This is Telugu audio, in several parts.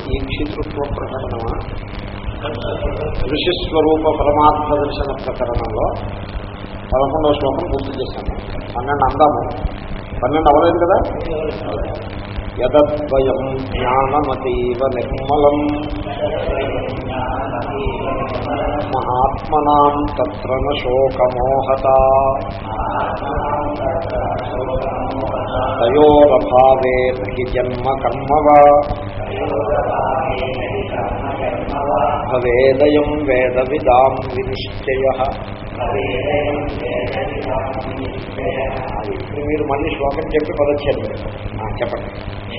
ఈక్షితృత్వ ప్రకటనమా ఋషిస్వరూప పరమాత్మ దర్శన ప్రకరణంలో పదకొండవ శ్లోకం పూర్తి చేశాము పన్నెండు అందాము పన్నెండు అవ్వలేదు కదా యదద్వయం జ్ఞానమతీవ నిర్మలం మహాత్మనాం తత్ర న శోకమోహత తయోరభావే నహి జన్మ కర్మవా భవేదయం వేద విదాం వినిశ్చయ ఇప్పుడు మీరు మళ్ళీ శ్లోకం చెప్పి పదచ్చారు చెప్పండి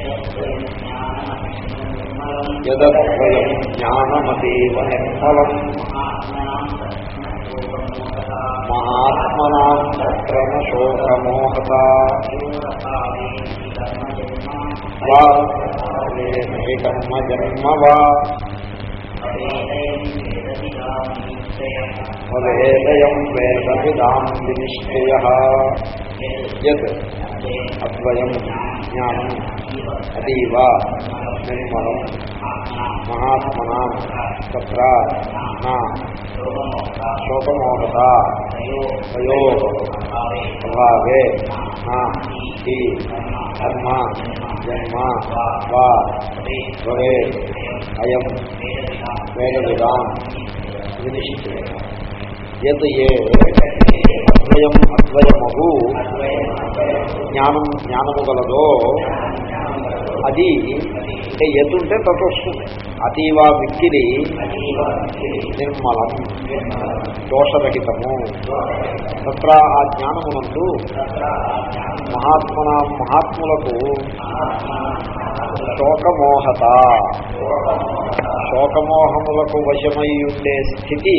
యదద్వయం జ్ఞానమతీవ నిర్మలం మహాత్మనాం తత్రమ శోకమోహత వా వేదహి కర్మ జన్మ వా భవేదయం వేద విదాం వినిశ్చయ యత్ అద్వయం జ్ఞానం అతీవ నిర్మలం మహాత్మనా తత్ర నా శోకమోహత తయో ప్రభావే నా హి కర్మ జన్మ వా భవే అయం వేద విదాం వినిశ్చయ యత్ ఏ అద్వయం అద్వయమగు జ్ఞానం జ్ఞానము గలదో అది అంటే ఎతుంటే తటొస్తుంది అతీవ మిక్కిలి నిర్మలం దోషరహితము తత్ర ఆ జ్ఞానమునందు మహాత్మన మహాత్ములకు శోకమోహత శోకమోహములకు వశమై ఉండే స్థితి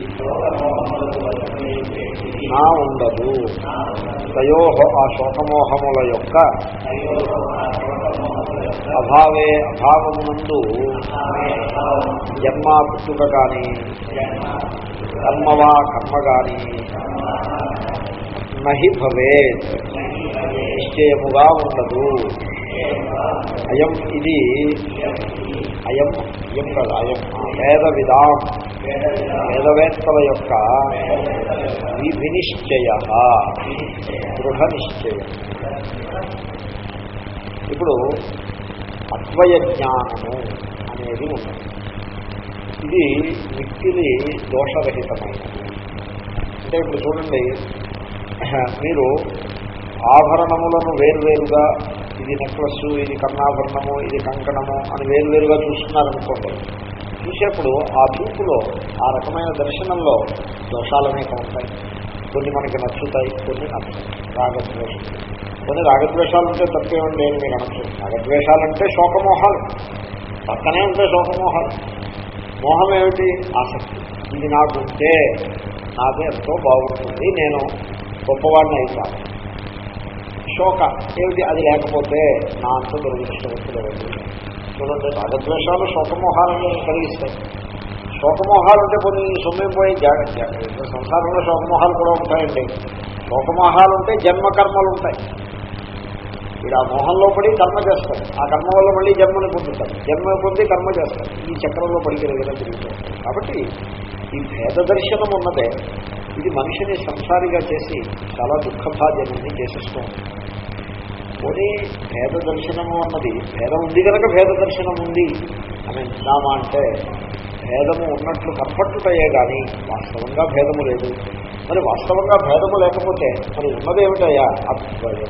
నా ఉండదు తయో ఆ శోకమోహముల యొక్క అభావే అభావమునందు జన్మ పుట్టుక కానీ కర్మవా కర్మ కానీ నహి భవేత్ నిశ్చయముగా ఉండదు అయం ఇది అయం అయం కదా అయం వేద విధాం వేదవేత్తల యొక్క వి- వినిశ్చయ దృఢ నిశ్చయం ఇప్పుడు అద్వయ జ్ఞానము అనేది ఉన్నది ఇది మిక్కిలి దోషరహితమైనది అంటే ఇప్పుడు చూడండి మీరు ఆభరణములను వేరువేరుగా ఇది నెక్లెస్ ఇది కర్ణాభరణము ఇది కంకణము అని వేరువేరుగా చూస్తున్నారనుకోండి చూసేప్పుడు ఆ చూపులో ఆ రకమైన దర్శనంలో దోషాలు అనేక ఉంటాయి కొన్ని మనకి నచ్చుతాయి కొన్ని నచ్చుతాయి రాగద్వేషాలు కొన్ని రాగద్వేషాలు ఉంటే తప్పేమండి అని మీరు అనొచ్చు రాగద్వేషాలంటే శోకమోహాలు పక్కనే ఉంటాయి శోకమోహాలు మోహం ఏమిటి ఆసక్తి ఇది నాకు ఉంటే నాకు ఎంతో బాగుంటుంది నేను గొప్పవాడిని అవుతాను శోక ఏమిటి అది లేకపోతే నా అంత దురదృష్టవంతులు ఎవరు చూడండి రాగద్వేషాలు శోకమోహాలను కలిగిస్తాయి శోకమోహాలు అంటే కొన్ని సొమ్మెం పోయి జాగ్రత్త సంసారంలో శోకమోహాలు కూడా ఉంటాయండి శోకమోహాలు ఉంటే జన్మకర్మలు ఉంటాయి వీడు ఆ మోహంలో పడి కర్మ చేస్తారు ఆ కర్మ వల్ల మళ్ళీ జన్మని పొందుతారు జన్మ పొంది కర్మ చేస్తారు ఈ చక్రంలో పడికి దగ్గర తిరుగుతారు కాబట్టి ఈ భేద దర్శనం ఉన్నదే ఇది మనిషిని సంసారిగా చేసి చాలా దుఃఖభాజనాన్ని చేసేస్తూ ఉంటుంది పోనీ భేద దర్శనము అన్నది భేదం ఉంది కనుక భేద దర్శనం ఉంది అని అంటున్నామా అంటే భేదము ఉన్నట్లు కనపట్టుటయే కానీ వాస్తవంగా భేదము లేదు మరి వాస్తవంగా భేదము లేకపోతే మరి ఉన్నదేమిటయ్యా అద్వయం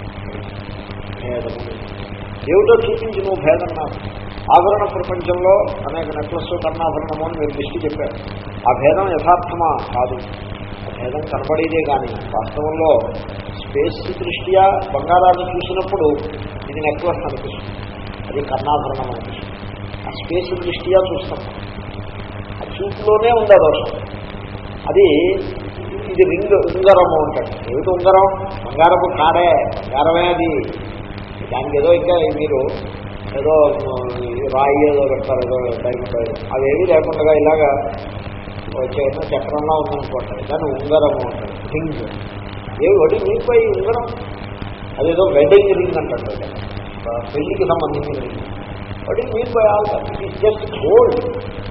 భేదము లేదు. ఏమిటో చూపించి నువ్వు భేదం నాకు ఆభరణ ప్రపంచంలో అనేక నెక్లెస్ కర్ణాభరణము అని మీరు దృష్టి చెప్పారు ఆ భేదం యథార్థమా కాదు ఆ భేదం కనబడేదే కానీ వాస్తవంలో స్పేస్ దృష్ట్యా బంగారాన్ని చూసినప్పుడు ఇది నెక్లెస్ అనిపిస్తుంది అది కర్ణాభరణం అనిపిస్తుంది ఆ స్పేస్ దృష్ట్యా చూస్తాం ఆ చూపులోనే ఉంది ఆ దోషం అది ఇది రింగ్ ఉంగరము అంటాడు ఏమిటి ఉంగరం బంగారపు కాడే బంగారమే అది దానికి ఏదో ఇంకా మీరు ఏదో రాయి ఏదో పెడతారు ఏదో డైమండ్ అవేమీ లేకుండా ఇలాగా చిన్న చక్రంలో ఉందనుకోండి దాన్ని ఉంగరము అంటారు రింగ్ ఏమి వడి మీపై ఉంగరం అదేదో వెడ్డింగ్ రింగ్ అంటాడు పెళ్లికి సంబంధించిన ring what is mean by all that it is just gold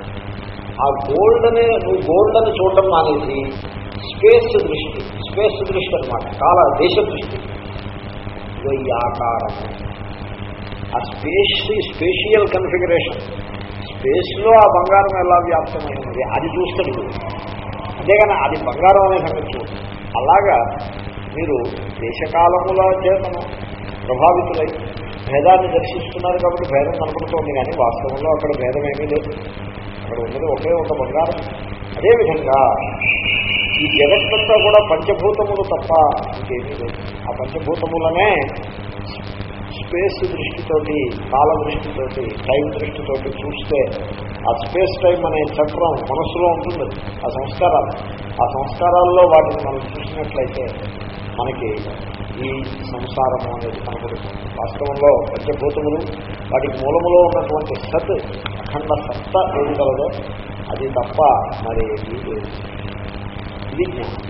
ఆ గోల్డ్ అనే నువ్వు గోల్డ్ అని చూడడం మానేసి స్పేస్ దృష్టి స్పేస్ దృష్టి అనమాట కాల దేశ దృష్టి ఇదో ఈ ఆకారం ఆ స్పేస్ స్పేషియల్ కన్ఫిగరేషన్ స్పేస్లో ఆ బంగారం ఎలా వ్యాప్తమైనది అది చూస్తాడు వీడు. అంతేగాని అది బంగారం అనే సంగతి చూడు అలాగా మీరు దేశకాలముల చేతను ప్రభావితులై భేదాన్ని దర్శిస్తున్నారు కాబట్టి భేదం కనపడుతోంది కానీ వాస్తవంలో అక్కడ భేదం ఏమీ లేదు అక్కడ ఉన్నది ఒకే ఒక బంగారం అదేవిధంగా ఈ జగత్తంతా కూడా పంచభూతములు తప్ప ఇంకేమీ లేదు ఆ పంచభూతములనే స్పేస్ దృష్టితోటి కాల దృష్టితోటి టైం దృష్టితోటి చూస్తే ఆ స్పేస్ టైం అనే చక్రం మనస్సులో ఉంటుంది ఆ సంస్కారాలు ఆ సంస్కారాల్లో వాటిని మనం చూసినట్లయితే మనకి ఈ సంసారము అనేది కనబడుతుంది వాస్తవంలో పంచభూతములు వాటికి మూలములో ఉన్నటువంటి సత్ అఖండ సత్త ఏది కలదో అది తప్ప మరి ఏమీ లేదు ఇది జ్ఞానం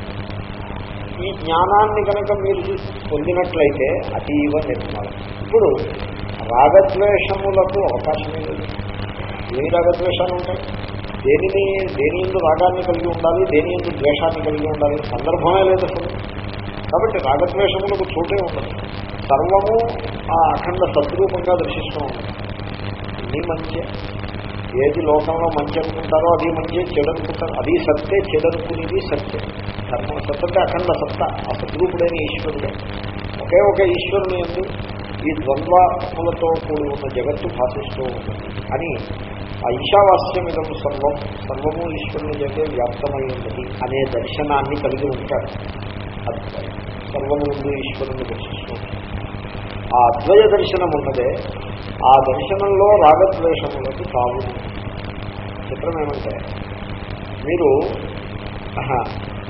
ఈ జ్ఞానాన్ని కనుక మీరు పొందినట్లయితే అతీవ నిర్మలం ఇప్పుడు రాగద్వేషములకు అవకాశమే లేదు ఏ రాగద్వేషాలు ఉంటాయి దేనిని దేని ఎందు రాగాన్ని కలిగి ఉండాలి దేని ఎందు ద్వేషాన్ని కలిగి ఉండాలి సందర్భమే లేదు అసలు కాబట్టి రాగద్వేషములకు చోటే ఉండదు సర్వము ఆ అఖండ సద్రూపంగా దర్శిస్తూ ఉంటుంది అన్నీ మంచి ఏది లోకంలో మంచి అనుకుంటారో అది మంచి చెడు అనుకుంటారో అది సత్తే చెడు అనుకునేది సత్తే ధర్మ సత్ అంటే అఖండ సత్త ఆ సద్రూపుడైన ఈశ్వరుడే ఒకే ఒక ఈశ్వరుని ఎందు ఈ ద్వంద్వములతో కూడి ఉన్న జగత్తు భాషిస్తూ ఉంటుంది అని ఆ ఈశావాస్యమిదం సర్వం సర్వము ఈశ్వరుని చేతే వ్యాప్తమై ఉన్నది అనే దర్శనాన్ని కలిగి ఉంటాడు అద్వయ సర్వము ముందు ఈశ్వరుని దర్శిస్తూ ఉంటాడు. ఆ అద్వయ దర్శనం ఉన్నదే ఆ దర్శనంలో రాగద్వేషములకు తావు చిత్రం ఏమంటే మీరు ఆహా,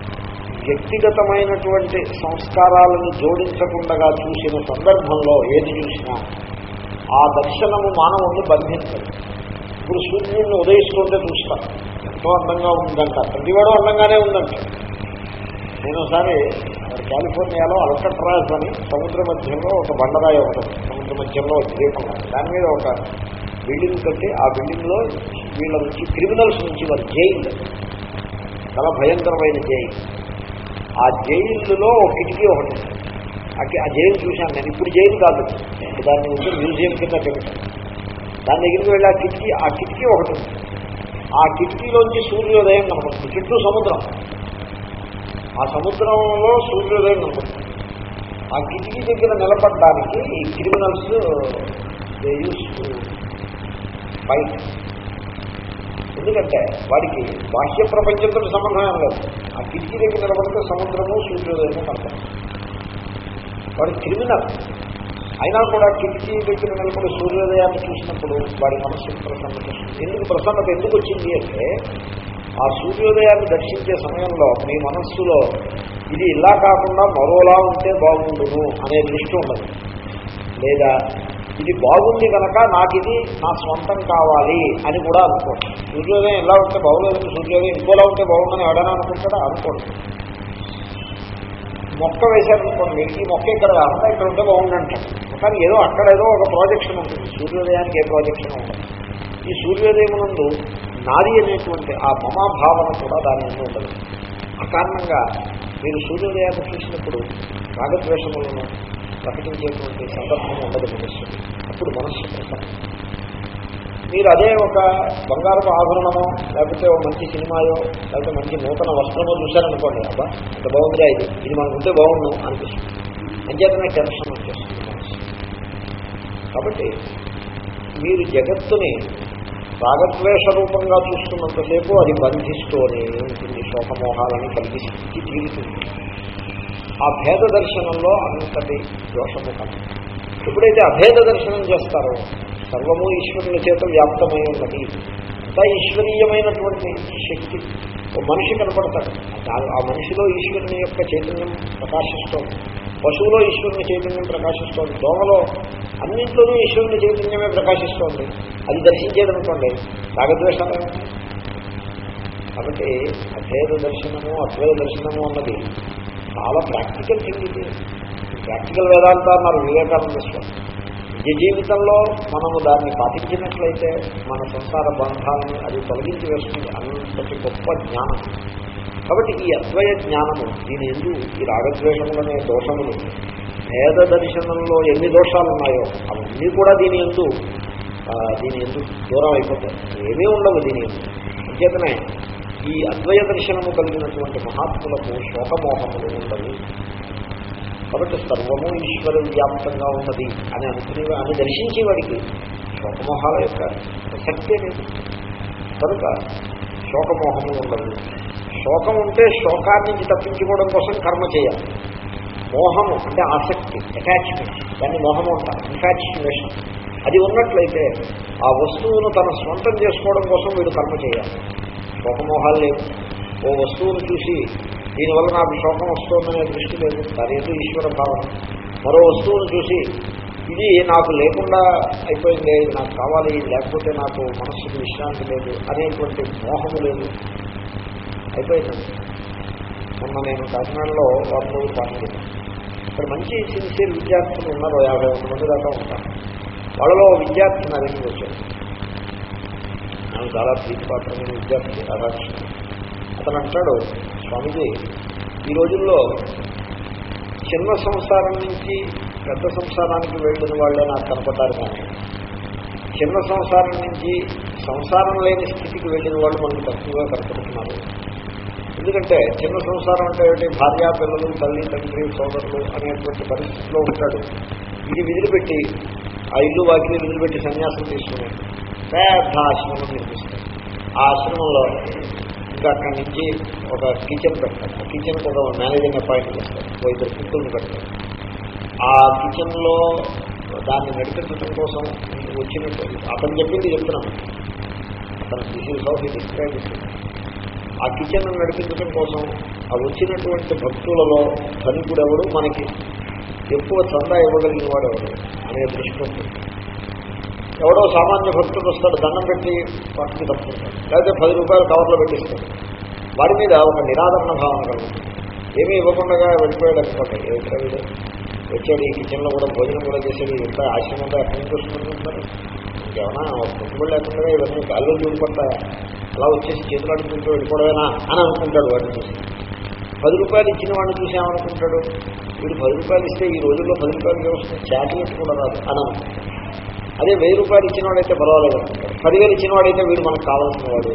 వ్యక్తిగతమైనటువంటి సంస్కారాలను జోడించకుండా చూసిన సందర్భంలో ఏది చూసినా ఆ దర్శనము మానవుణ్ణి బంధించదు ఇప్పుడు సూర్యుడిని ఉదయిస్తుంటే చూస్తాను ఎంతో అందంగా ఉందంట ప్రతివాడు అందంగానే ఉందంట నేను ఒకసారి కాలిఫోర్నియాలో అల్కట్రాజ్ అని సముద్ర మధ్యంలో ఒక బండరాయి ఒకటి సముద్ర మధ్యంలో ఒక ద్వీపం ఉంది. దాని మీద ఒక బిల్డింగ్ కట్టి ఆ బిల్డింగ్ లో వీళ్ళ నుంచి క్రిమినల్స్ నుంచి వారు జైలు చాలా భయంకరమైన జైలు ఆ జైలులో ఒక కిటికీ ఒకటి ఉంది. ఆ కి- ఆ జైలు చూశాను నేను ఇప్పుడు జైలు కాదు ఇప్పుడు దాన్ని ఉంటే మ్యూజియం కింద పెట్టాను దాని దగ్గరికి వెళ్ళి ఆ కిటికీ ఆ కిటికీ ఒకటి ఉంది. ఆ కిటికీలోంచి సూర్యోదయం కనపడుతుంది చుట్టూ సముద్రం ఆ సముద్రంలో సూర్యోదయం కనపడుతుంది ఆ కిటికీ దగ్గర నిలబడడానికి ఈ క్రిమినల్స్ దే యూస్ ఫైట్ ఎందుకంటే వాడికి బాహ్య ప్రపంచంతో సంబంధం ఏం లేదు ఆ కిటికీ దగ్గర నిలబడితే సముద్రము సూర్యోదయము కనపడుతుంది వాడు క్రిమినల్ అయినా కూడా కిటికీ దగ్గర నిలబడి సూర్యోదయాన్ని చూసినప్పుడు వాడి మనస్సుకు ప్రసన్నత వస్తుంది. ఎందుకు ప్రసన్నత ఎందుకు వచ్చింది అంటే ఆ సూర్యోదయాన్ని దర్శించే సమయంలో మీ మనస్సులో ఇది ఇలా కాకుండా మరోలా ఉంటే బాగుండును అనే దృష్టి ఉండదు లేదా ఇది బాగుంది కనుక నాకు ఇది నా స్వంతం కావాలి అని కూడా అనుకోండి సూర్యోదయం ఇలా ఉంటే బాగులేదని సూర్యోదయం ఇంకోలా ఉంటే బాగుందని ఎవడైనా అనుకుంటాడా అనుకోండి మొక్క వేశారనుకోండి ఈ మొక్క ఇక్కడ కాకుండా ఇక్కడ ఉంటే బాగుందంటాం కానీ ఏదో అక్కడ ఏదో ఒక ప్రాజెక్షన్ ఉంటుంది సూర్యోదయానికి ఏ ప్రాజెక్షన్ ఉంటుంది ఈ సూర్యోదయం నందు నాది అనేటువంటి ఆ మమాభావన కూడా దాని ఎందు ఉండదు ఆ కారణంగా మీరు సూర్యోదయాన్ని చూసినప్పుడు రాగద్వేషములను ప్రకటించేటువంటి సందర్భం ఉండదు మనస్సు అప్పుడు మనస్సు ప్రసన్నం మీరు అదే ఒక బంగారపు ఆభరణమో లేకపోతే ఒక మంచి సినిమాయో లేకపోతే మంచి నూతన వస్త్రమో చూశారనుకోండి అబ్బా అంత బాగుందిరా ఇది ఇది మనకు ఉంటే బాగుండు అనిపిస్తుంది అంచేతనే టెన్షన్ వచ్చేస్తుంది మనసు కాబట్టి మీరు జగత్తుని రాగద్వేష రూపంగా చూస్తున్నంతసేపు అది బంధిస్తూనే ఉంటుంది శోకమోహాలని కలిగిస్తుంది తీరుతుంది ఆ భేద దర్శనంలో అంతటి దోషము కాదు ఎప్పుడైతే అభేద దర్శనం చేస్తారో సర్వము ఈశ్వరుని చేత వ్యాప్తమై ఉన్నది అంతా ఈశ్వరీయమైనటువంటి శక్తి ఓ మనిషి కనపడతాడు ఆ- ఆ మనిషిలో ఈశ్వరుని యొక్క చైతన్యం ప్రకాశిస్తోంది పశువులో ఈశ్వరుని చైతన్యం ప్రకాశిస్తోంది దోమలో అన్నింట్లోనూ ఈశ్వరుని చైతన్యమే ప్రకాశిస్తోంది అది దర్శించేదనుకోండి రాగద్వేషాలు కాబట్టి అభేద దర్శనము అద్వైత దర్శనము అన్నది చాలా ప్రాక్టికల్ థింగ్ ఇది ప్రాక్టికల్ వేదాంత అన్నారు వివేకానంద స్వామి నిజ జీవితంలో మనము దాన్ని పాటించినట్లయితే మన సంసార బంధాలను అది తొలగించి వేస్తుంది అంతటి గొప్ప జ్ఞానం కాబట్టి ఈ అద్వయ జ్ఞానము దీని ఎందు ఈ రాగద్వేషములనే దోషములు భేద దర్శనంలో ఎన్ని దోషాలు ఉన్నాయో అవన్నీ కూడా దీని ఎందు ఆ, దీని ఎందు దూరం అయిపోతాయి ఏమీ ఉండవు దీని ఎందు అంచేతనే ఈ అద్వయ దర్శనము కలిగినటువంటి మహాత్ములకు శోకమోహములు ఉండవు కాబట్టి సర్వము ఈశ్వర వ్యాప్తంగా ఉన్నది అని అనుకునే అని దర్శించేవాడికి శోకమోహాల యొక్క ప్రసక్తే లేదు కనుక శోకమోహము ఉండదు శోకం ఉంటే శోకాన్ని నుంచి తప్పించుకోవడం కోసం కర్మ చేయాలి మోహము అంటే ఆసక్తి అటాచ్మెంట్ దాన్ని మోహము అంటారు ఇన్ఫాచ్యుయేషన్ అది ఉన్నట్లయితే ఆ వస్తువును తన స్వంతం చేసుకోవడం కోసం వీడు కర్మ చేయాలి శోకమోహాలు లేవు ఓ వస్తువును చూసి దీనివల్ల నాకు శోకం వస్తుందనే దృష్టి లేదు దాని ఏదో ఈశ్వర భావన మరో వస్తువును చూసి ఇది నాకు లేకుండా అయిపోయింది ఇది నాకు కావాలి లేకపోతే నాకు మనస్సుకు విశ్రాంతి లేదు అనేటువంటి మోహము లేదు అయిపోయింది మొన్న నేను కాకినాడలో వారం రోజులు పాఠం చెప్పాను ఇక్కడ మంచి సిన్సియర్ విద్యార్థులు ఉన్నారు యాభై ఒక మంది దాకా ఉంటారు వాళ్ళలో ఓ విద్యార్థి నా దగ్గరికి వచ్చాడు నేను చాలా ప్రీతిపాత్రమైన విద్యార్థి రాధాకృష్ణ అతను అంటాడు స్వామిజీ ఈ రోజుల్లో చిన్న సంసారం నుంచి పెద్ద సంసారానికి వెళ్ళిన వాళ్ళే నాకు కనపడ్డారు కానీ చిన్న సంసారం నుంచి సంసారం లేని స్థితికి వెళ్ళిన వాళ్ళు మనకు తక్కువగా కనపడుతున్నారు ఎందుకంటే చిన్న సంసారం అంటే ఏమిటి భార్య పిల్లలు తల్లి తండ్రి సోదరులు అనేటువంటి పరిస్థితిలో ఉంటాడు ఇది విదిలిపెట్టి ఆ ఇల్లు వాకిలి విదిలిపెట్టి సన్యాసం తీసుకుని పెద్ద ఆశ్రమం నిర్మిస్తాడు ఆ ఆశ్రమంలో ఇంకా అక్కడి నుంచి ఒక కిచెన్ పెడతాడు ఆ కిచెన్ ఒక మేనేజింగ్ అపాయింట్ చేస్తాడు ఓ ఇద్దరు కుక్కలను పెడతాడు ఆ కిచెన్లో దాన్ని నడిపించడం కోసం వచ్చినట్టు అతను చెప్పింది చెప్తున్నాను అతను this is how he describe ఆ కిచెన్ నడిపించడం కోసం ఆ వచ్చినటువంటి భక్తులలో ధనికుడు ఎవడు మనకి ఎక్కువ చందా ఇవ్వగలిగిన వాడు ఎవడు అనే దృష్టి ఉంటుంది ఎవడో సామాన్య భక్తుడు వస్తాడు దండం పెట్టి పట్టుకు తప్పుకుంటాడు లేకపోతే పది రూపాయలు కవర్లో పెట్టిస్తాడు వాడి మీద ఒక నిరాదరణ భావన కలుగుతుంది ఏమీ ఇవ్వకుండా వెళ్ళిపోయాడు అనుకోండి ఏమిటా వీడు వచ్చాడు ఈ కిచెన్లో కూడా భోజనం కూడా చేసేది ఎంత ఆశ్రమంలో ఎక్కడి నుంచి వస్తుంటారు ఇంకేమన్నా పెట్టుబడి లేకుండా ఇవన్నీ గాల్లో చూడిపడతాయా అలా వచ్చేసి చేతులు అడుగుతుంటూ వెళ్ళిపోవడమేనా అని అనుకుంటాడు వాడిని చూసి పది రూపాయలు ఇచ్చిన వాడిని చూసి ఏమనుకుంటాడు వీడు పది రూపాయలు ఇస్తే ఈ రోజుల్లో పది రూపాయలకి వస్తుంది చాక్లెట్ కూడా రాదు అని అనుకుంటాడు అదే వెయ్యి రూపాయలు ఇచ్చిన వాడైతే పర్వాలేదు అనుకుంటాడు పదివేలు ఇచ్చిన వాడైతే వీడు మనకు కావాల్సిన వాడు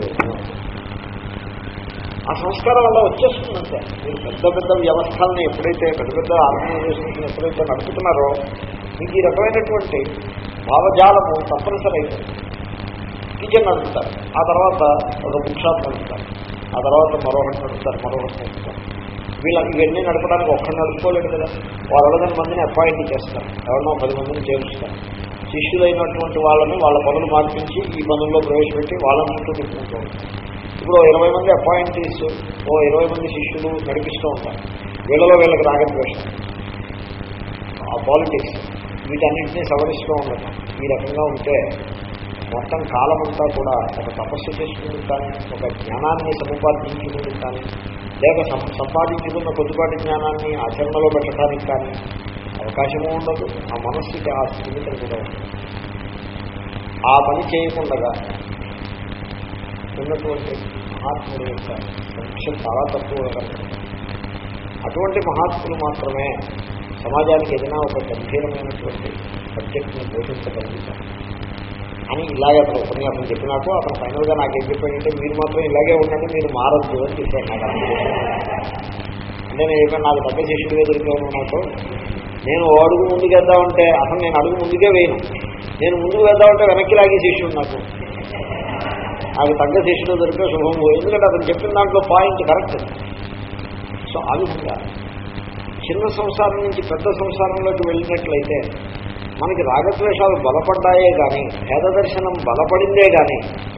ఆ సంస్కారం వల్ల వచ్చేస్తుందంటే మీరు పెద్ద పెద్ద వ్యవస్థల్ని ఎప్పుడైతే పెద్ద పెద్ద ఆర్గనైజేషన్స్ ఎప్పుడైతే నడుపుతున్నారో మీకు ఈ రకమైనటువంటి భావజాలము తప్పనిసరి అయిపోతుంది కిచెన్ నడుపుతారు ఆ తర్వాత ఒక బుక్ షాప్ నడుపుతారు ఆ తర్వాత మరొకటి నడుపుతారు మరొకటి నడుపుతారు వీళ్ళ ఇవన్నీ నడపడానికి ఒక్కడు నడుపుకోలేడు కదా వాళ్ళు అడగని మందిని అపాయింట్ చేస్తారు ఎవరినో పది మందిని చేరుస్తారు శిష్యులైనటువంటి వాళ్ళని వాళ్ళ పనులు మార్పించి ఈ పనుల్లో ప్రవేశపెట్టి వాళ్ళని చుట్టూ తిప్పుకుంటూ ఉంటారు ఇప్పుడు ఓ ఇరవై మంది అపాయింటీస్ ఓ ఇరవై మంది శిష్యులు నడిపిస్తూ ఉంటారు వీళ్ళలో వీళ్ళకి రాగద్వేషం ఆ పాలిటిక్స్ వీటన్నింటినీ సవరిస్తూ ఉండటం ఈ రకంగా ఉంటే మొత్తం కాలం అంతా కూడా ఒక తపస్సు చేసుకుని కానీ ఒక జ్ఞానాన్ని సముపార్జించుకుని కానీ లేక సం- సంపాదించుకున్న కొద్దిపాటి జ్ఞానాన్ని ఆచరణలో పెట్టడానికి కానీ అవకాశము ఉండదు ఆ మనస్సుకి ఆ స్థిమితం కూడా ఉండదు ఆ పని చేయకుండా ఉన్నటువంటి మహాత్ముడు యొక్క సంఖ్య చాలా తక్కువగా కనపడుతుంది అటువంటి మహాత్ములు మాత్రమే సమాజానికి ఏదైనా ఒక గంభీరమైనటువంటి సబ్జెక్ట్ని పోషించగలుగుతారు అని ఇలాగే అతను ఉపన్యాసం చెప్పినాకు అతను ఫైనల్గా నాకు ఏం చెప్పాడంటే మీరు మాత్రం ఇలాగే ఉండండి మీరు మారద్దు అని చెప్పాడు నాకు అర్థం అంటే నేను చెప్పాను నాకు తగ్గ శిష్యుడిగా దొరికాను నాకు నేను ఓ అడుగు ముందుకు వేద్దామంటే అసలు నేను అడుగు ముందుకే వేయను నేను ముందుకు వేద్దామంటే వెనక్కి లాగే శిష్యుడు నాకు నాకు తగ్గ శిష్యుడు దొరికే శుభం ఎందుకంటే అతను చెప్పిన దాంట్లో పాయింట్ కరెక్ట్ సో ఆ విధంగా చిన్న సంసారం నుంచి పెద్ద సంసారంలోకి వెళ్ళినట్లయితే మనకి రాగద్వేషాలు బలపడ్డాయే కానీ భేద దర్శనం బలపడిందే కానీ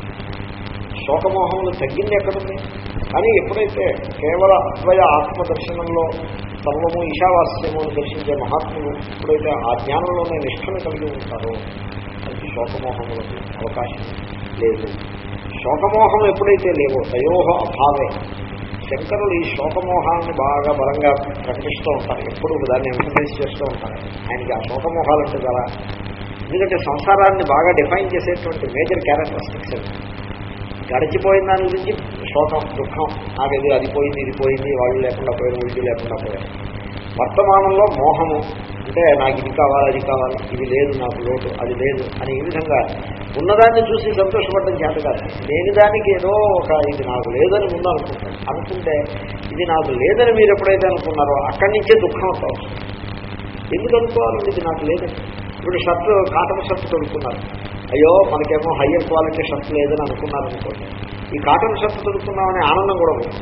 శోకమోహములు తగ్గింది ఎక్కడుంది కానీ ఎప్పుడైతే కేవల అద్వయ ఆత్మ దర్శనంలో సర్వము ఈశావాస్యము అని దర్శించే మహాత్ములు ఎప్పుడైతే ఆ జ్ఞానంలోనే నిష్ఠను కలిగి ఉంటారో అది శోకమోహములకు అవకాశం లేదు శోకమోహం ఎప్పుడైతే లేవో తయోహ అభావే శంకరులు ఈ శోకమోహాన్ని బాగా బలంగా ప్రకటిస్తూ ఉంటారు ఎప్పుడు దాన్ని ఎంఫసైజ్ చేస్తూ ఉంటారు ఆయనకి ఆ శోకమోహాలంటే చాలా ఎందుకంటే సంసారాన్ని బాగా డిఫైన్ చేసేటువంటి మేజర్ క్యారెక్టరిస్టిక్స్ అవి గడిచిపోయిన దాని గురించి శోకం దుఃఖం నాకు ఇది అది పోయింది ఇది పోయింది వాళ్ళు లేకుండా పోయారు వీళ్ళు లేకుండా పోయారు వర్తమానంలో మోహము అంటే నాకు ఇది కావాలి అది కావాలి ఇది లేదు నాకు లోటు అది లేదు అని ఈ విధంగా ఉన్నదాన్ని చూసి సంతోషపడడం చేత కాదు లేని దానికి ఏదో ఒక ఇది నాకు లేదని ముందు అనుకుంటాను అనుకుంటే ఇది నాకు లేదని మీరు ఎప్పుడైతే అనుకున్నారో అక్కడి నుంచే దుఃఖం వస్తుంది ఎందుకు అనుకోవాలండి ఇది నాకు లేదని ఇప్పుడు షర్ట్ కాటన్ షర్ట్ తొడుక్కున్నారు అయ్యో మనకేమో హయ్యర్ క్వాలిటీ షర్ట్ లేదని అనుకున్నారు అనుకోండి ఈ కాటన్ షర్ట్ తొడుక్కున్నామనే ఆనందం కూడా ఉంది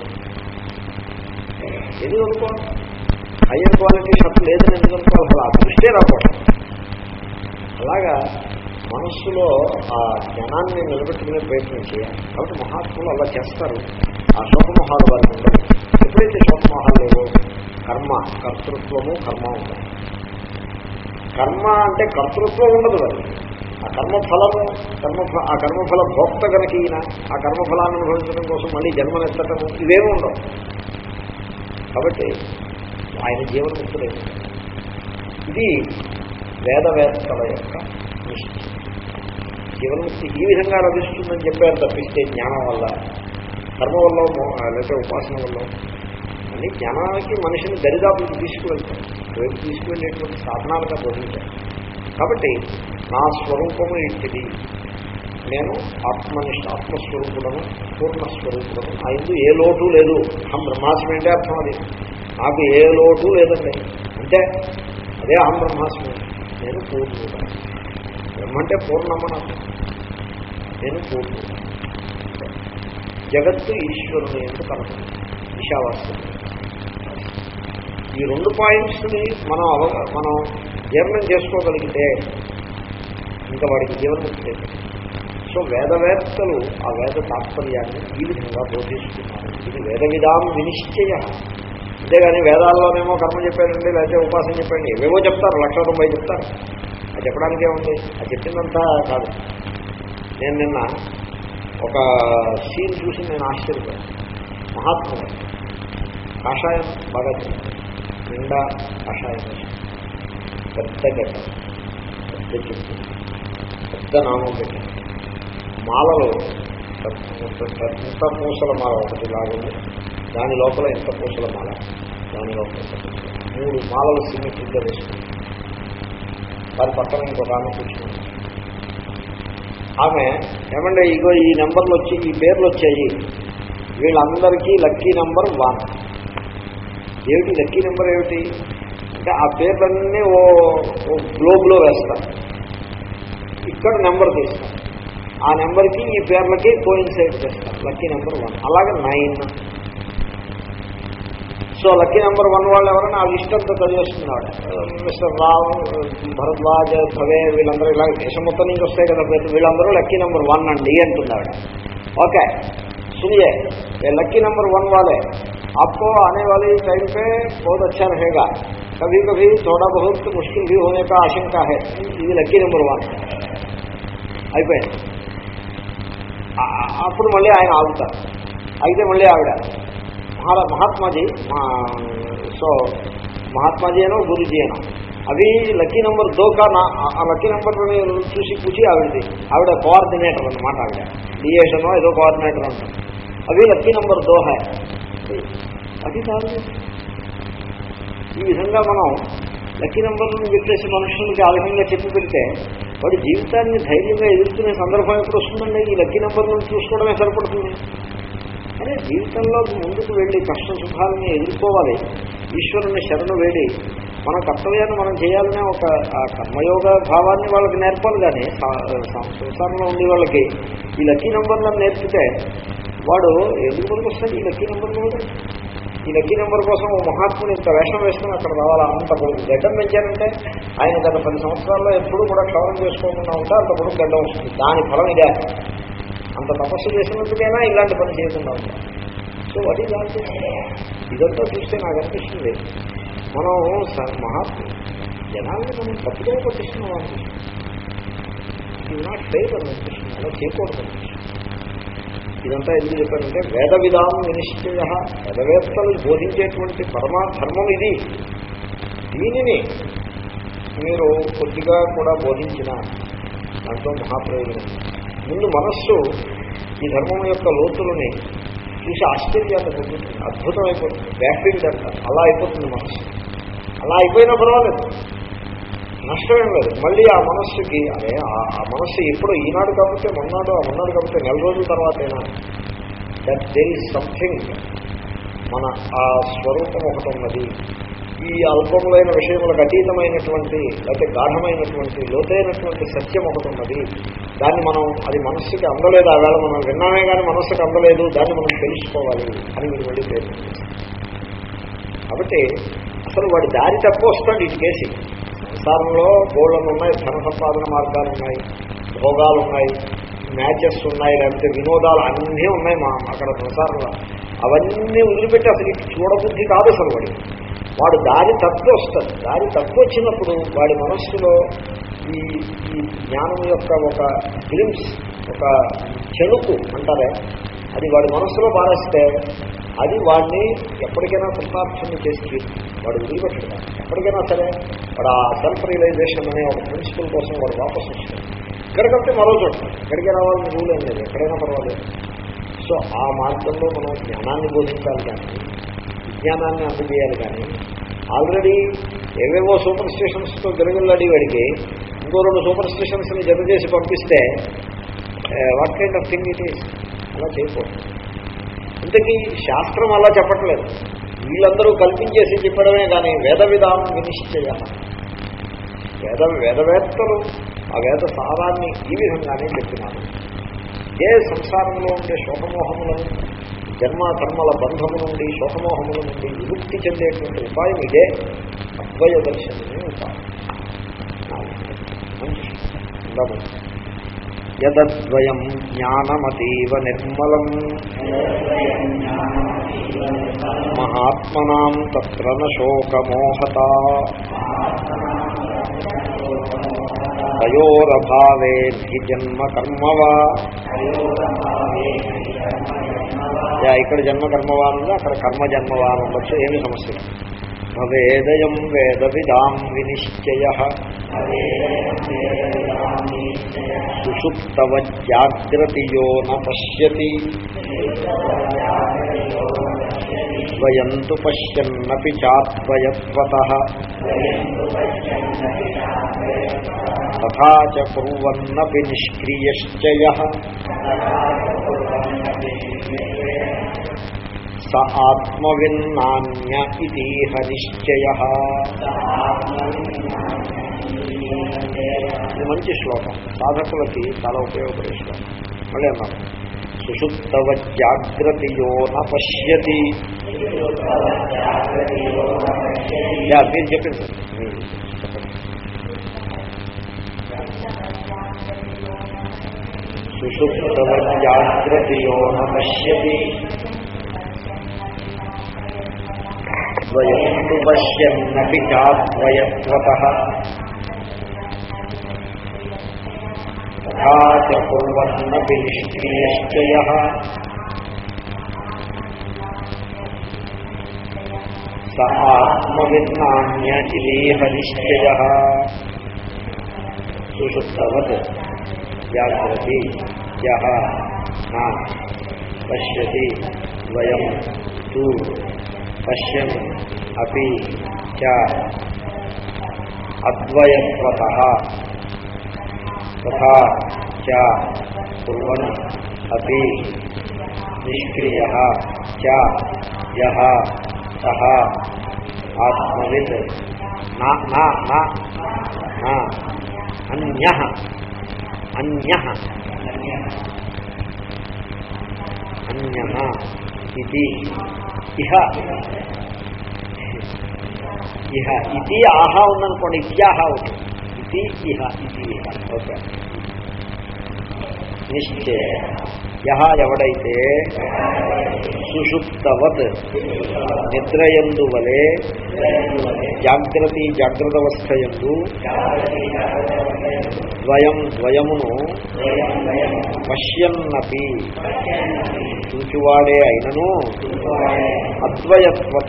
ఎందుకు అనుకోవాలి హయ్యర్ క్వాలిటీ షర్ట్ లేదని ఎందుకు అనుకోవాలి అసలు ఆ దృష్టే రాకూడదు అలాగా మనస్సులో ఆ జనాన్ని నిలబెట్టుకునే ప్రయత్నం చేయాలి కాబట్టి మహాత్ములు అలా చేస్తారు ఆ శోకమోహాలు వారికి ఉండవు ఎప్పుడైతే శోకమోహాలు లేవో కర్మ కర్తృత్వము కర్మ ఉండదు కర్మ అంటే కర్తృత్వం ఉండదు వారికి ఆ కర్మఫలము కర్మ ఆ కర్మఫల భోక్త గనక ఈయన ఆ కర్మఫలాన్ని అనుభవించడం కోసం మళ్ళీ జన్మనెత్తటము ఇవేమి ఉండవు కాబట్టి ఆయన జీవనముక్తులే ఇది వేదవేత్తల యొక్క నిశ్చయం జీవన్ముక్తి ఈ విధంగా లభిస్తుందని చెప్పారు తప్పిస్తే జ్ఞానం వల్ల కర్మ వల్ల మో- లేకపోతే ఉపాసన వల్ల అన్ని జ్ఞానానికి మనిషిని దరిదాపులకు తీసుకువెళ్తారు వైపు తీసుకువెళ్ళేటువంటి సాధనాలుగా బోధించారు కాబట్టి నా స్వరూపము ఇంటిది నేను ఆత్మనిష్ట ఆత్మస్వరూపుడను పూర్ణస్వరూపుడను ఆ ఇందు ఏ లోటు లేదు అహం బ్రహ్మాస్మి అంటే అర్థం అది నాకు ఏ లోటు లేదండి అంటే అదే అహం బ్రహ్మాస్మి నేను పూర్ణుడు బ్రహ్మ అంటే పూర్ణమన నేను పూర్ణుడు జగత్తు ఈశ్వరుని ఎందుకు కనపడు ఈశావాస్యం ఈ రెండు పాయింట్స్ని మనం అవ మనం జీర్ణం చేసుకోగలిగితే ఇంకా వాడికి జీవనముక్తి లేదు సో వేదవేత్తలు ఆ వేద తాత్పర్యాన్ని ఈ విధంగా బోధిస్తున్నారు ఇది వేద విధానం వినిశ్చయ అంతేగాని వేదాల్లోనేమో కర్మ చెప్పారండి లేకపోతే ఉపాసన చెప్పండి ఏవేవో చెప్తారు లక్ష తొంభై చెప్తారు అది చెప్పడానికే ఉంది అది చెప్పిందంతా కాదు నేను నిన్న ఒక సీన్ చూసి నేను ఆశ్చర్యపోయాను మహాత్ముడు కాషాయం బాగా తెలియదు నిండా కాషాయం వేసి. పెద్ద గడ్డ పెద్ద చెట్టు పెద్ద నామం పెట్టాను మాలలు ఎంత పూసల మాల ఒకటి లాగుంది దాని లోపల ఎంత పూసల మాల దాని లోపల ఎంత పూసల. మూడు మాలలు సిమెంట్గా వేసుకుంది దాని పక్కన ఇంకొక ఆమె కూర్చుంది ఆమె ఏమంటే ఇగో ఈ నెంబర్లు వచ్చి ఈ పేర్లు వచ్చాయి వీళ్ళందరికీ లక్కీ నెంబర్ వన్ ఏమిటి లక్కీ నెంబర్ ఏమిటి అంటే ఆ పేర్లన్నీ ఓ ఓ గ్లోబ్లో వేస్తారు ఇక్కడ నెంబర్ తీస్తారు ఆ నెంబర్కి ఈ పేర్లకి కోయిన్సైడ్ చేస్తారు లక్కీ నెంబర్ వన్ అలాగే nine so lucky number one వాళ్ళు ఎవరైనా ఆ లిస్ట్ అంతా చదివేస్తుంది ఆవిడ మిస్టర్ రావ్ భరద్వాజ్ భవే వీళ్ళందరూ ఇలా దేశం మొత్తం నుంచి వస్తాయి కదా పేర్లు వీళ్ళందరూ లక్కీ నెంబర్ వన్ అండి అంటుంది ఆవిడ ఓకే सुनिए ये लक्की नंबर वन वाले आपको आने वाले टाइम पे बहुत अच्छा रहेगा कभी कभी थोड़ा बहुत मुश्किल भी होने का आशंका है ఇది లక్కీ నెంబర్ వన్ అయిపోయింది ఆ- ఆ- అప్పుడు మళ్ళీ ఆయన ఆగుతారు అయితే మళ్ళీ ఆవిడ మహారా మహాత్మాజీ మా సో మహాత్మాజీ అనో గురుజీ అనో అవి లక్కీ నెంబర్ దోకా నా ఆ- ఆ లక్కీ నెంబర్ చూసి కూర్చి ఆవిడది ఆవిడ కోఆర్డినేటర్ అనమాట ఆవిడ డిఏషనో ఏదో కోఆర్డినేటర్ అంటారు అవి లక్కీ నెంబర్ దో హై అది కాదు ఈ విధంగా మనం లక్కీ నెంబర్లను పెట్టేసి మనుషులకి ఆ విధంగా చెప్పి పెడితే వాడి జీవితాన్ని ధైర్యంగా ఎదుర్కొనే సందర్భం ఎప్పుడు వస్తుందండి ఈ లక్కీ నెంబర్లను చూసుకోవడమే సరిపడుతుంది అదే జీవితంలో ముందుకు వెళ్ళి కష్ట సుఖాలని ఎదుర్కోవాలి ఈశ్వరుని శరణు వేడి మన కర్తవ్యాన్ని మనం చేయాలనే ఒక ఆ కర్మయోగ భావాన్ని వాళ్ళకి నేర్పాలి కానీ సా- సా- సంసారంలో ఉండే వాళ్ళకి ఈ లక్కీ నెంబర్లను నేర్పితే వాడు ఎందుకు పనికి వస్తాడు ఈ లక్కీ నెంబర్లు కూడా ఈ లక్కీ నెంబర్ కోసం ఓ మహాత్ముడు ఇంత వేషం వేసుకుని అక్కడ రావాలా అంత పొడుగు గడ్డం పెంచారంటే ఆయన గత పది సంవత్సరాల్లో ఎప్పుడూ కూడా క్షవరం చేసుకోకుండా ఉంటే అంత పొడుగు గడ్డం వస్తుంది దాని ఫలం ఇదే అంత తపస్సు చేసినందుకైనా ఇలాంటి పని చేయకుండా ఉంటాం సో అది దాంట్లో ఇదంతా చూస్తే నాకు అనిపిస్తుంది మనం స- మహాత్మ జనాల్ని మనం తప్పుగా పట్టిస్తున్నాం అనిపిస్తుంది ఇది నాట్ ఫెయిల్ అని అనిపిస్తుంది అలా చేయకూడదు అనిపిస్తుంది ఇదంతా ఎందుకు చెప్పారంటే వేద విధానం నిశ్చయ వేదవేత్తలు బోధించేటువంటి పరమా ధర్మం ఇది దీనిని మీరు కొద్దిగా కూడా బోధించిన దాంట్లో మహాప్రయోజనం ముందు మనస్సు ఈ ధర్మం యొక్క లోతులని చూసి ఆశ్చర్యాన్ని పొందుతుంది అద్భుతం అయిపోతుంది బ్యాఫింగ్ అంట అలా అయిపోతుంది మనస్సు అలా అయిపోయినా పర్వాలేదు నష్టమేం లేదు మళ్ళీ ఆ మనస్సుకి అదే ఆ- ఆ మనస్సు ఎప్పుడు ఈనాడు కాకపోతే మొన్నాడు ఆ మొన్నాడు కాకపోతే నెల రోజుల తర్వాతైనా దట్ దేర్ ఈజ్ సంథింగ్ మన ఆ స్వరూపం ఒకటి ఉన్నది ఈ అల్పములైన విషయములకు అతీతమైనటువంటి లేకపోతే గాఢమైనటువంటి లోతైనటువంటి సత్యం ఒకటి ఉన్నది దాన్ని మనం అది మనస్సుకి అందలేదు ఆ వేళ మనం విన్నామే కానీ మనస్సుకి అందలేదు దాన్ని మనం తెలుసుకోవాలి అని మీరు మళ్ళీ ప్రయత్నిస్తారు కాబట్టి అసలు వాడి దారి తప్ప వస్తాడు ఇటు కేసి సంసారంలో గోళ్ళను ఉన్నాయి ధన సంపాదన మార్గాలు ఉన్నాయి భోగాలు ఉన్నాయి మ్యాచెస్ ఉన్నాయి లేకపోతే వినోదాలు అన్నీ ఉన్నాయి మా అక్కడ సంసారంలో అవన్నీ వదిలిపెట్టి అసలు ఇటు చూడబుద్ధి కాదు అసలు వాడి వాడు దారి తప్పు వస్తుంది దారి తప్పు వచ్చినప్పుడు వాడి మనస్సులో ఈ ఈ జ్ఞానం యొక్క ఒక గ్లిమ్స్ ఒక చెణుకు అంటారే అది వాడి మనస్సులో పారేస్తే అది వాడిని ఎప్పటికైనా కృతార్థాన్ని చేసి తీరుతుంది. వాడు వదిలిపెట్టడం ఎప్పటికైనా సరే వాడు ఆ సెల్ఫ్ రియలైజేషన్ అనే ఒక ప్రిన్సిపల్ కోసం వాడు వాపసు వస్తాడు ఇక్కడికంటే మరో చోట ఇక్కడికే రావాలని రూల్ ఏం లేదు ఎక్కడైనా పర్వాలేదు సో ఆ మార్గంలో మనం జ్ఞానాన్ని బోధించాలి కానీ విజ్ఞానాన్ని అందజేయాలి కానీ ఆల్రెడీ ఏవేవో సూపర్ స్టేషన్స్తో గిరగిల్లాడి వాడికి ఇంకో రెండు సూపర్ స్టేషన్స్ని జత చేసి పంపిస్తే what kind of thing it is అలా చేయకూడదు ఇంతకీ శాస్త్రం అలా చెప్పట్లేదు వీళ్ళందరూ కల్పించేసి చెప్పడమే కానీ వేద విధానం వినిశ్చయ వేద వేదవేత్తలు ఆ వేద సారాన్ని ఈ విధంగానే చెప్తున్నారు ఏ సంసారంలో ఉండే శోకమోహములను జన్మ కర్మల బంధము నుండి శోకమోహముల నుండి విముక్తి చెందేటువంటి ఉపాయం ఇదే అద్వయ దర్శనమే ఉపాయం మంచి ఉండదు యదద్వయం జ్ఞానమతీవ నిర్మలం మహాత్మనాం తత్ర న శోకమోహత తయోరభావే జన్మ కర్మవా యా, ఇక్కడ జన్మ కర్మవా ఉంది అక్కడ కర్మ జన్మవా అని ఉండొచ్చు ఏమి సమస్య లేదు. భవేదయం వేద విదాం వినిశ్చయ సుషుప్తవజాగ్రతియో న పశ్యతి ద్వయంతు పశ్యన్నపి చాత్వయత్వత తథా చ కుర్వన్నపి నిష్క్రియశ్చయ స ఆత్మవిన్నాన్య ఇతీహ నిశ్చయ ఇది మంచి శ్లోకం సాధకులకి చాలా ఉపయోగపడే శ్లోకం మళ్ళీ అన్నారు సుషుప్తవ జాగ్రత్తయో న పశ్యతి యా, మీరు చెప్పింది సార్ మీరు చెప్పండి సుషుప్తవ జాగ్రత్తయో న పశ్యతి ద్వయంతు పశ్యన్నపి చాద్వయత్వత తథా చ కుర్వన్నపి నిష్క్రియశ్చయ స ఆత్మవిన్నాన్య ఇదేహ నిశ్చయ సుషుప్తవత్ జాగ్రతి యః నా పశ్యతి ద్వయం తు పశ్యన్ అపి చ అద్వయత్వత తథా చ కుర్వన్ అపి నిష్క్రియ చ యః సహ ఆత్మవిత్ నా నా నా నా అన్య అన్య అన్య ఇది ఇహ ఇహ ఇది ఆహా ఉందనుకోండి ఇత్యాహ అవుతుంది ఇది ఇహ ఇది ఇహ ఓకే నిశ్చయ యహ ఎవడైతే సుషుప్తవత్ నిద్రయందు వలె జాగ్రత్త జాగ్రత్తవస్థయందు ద్వయం ద్వయమును పశ్యన్నపి చూచువాడే అయినను అద్వయత్వత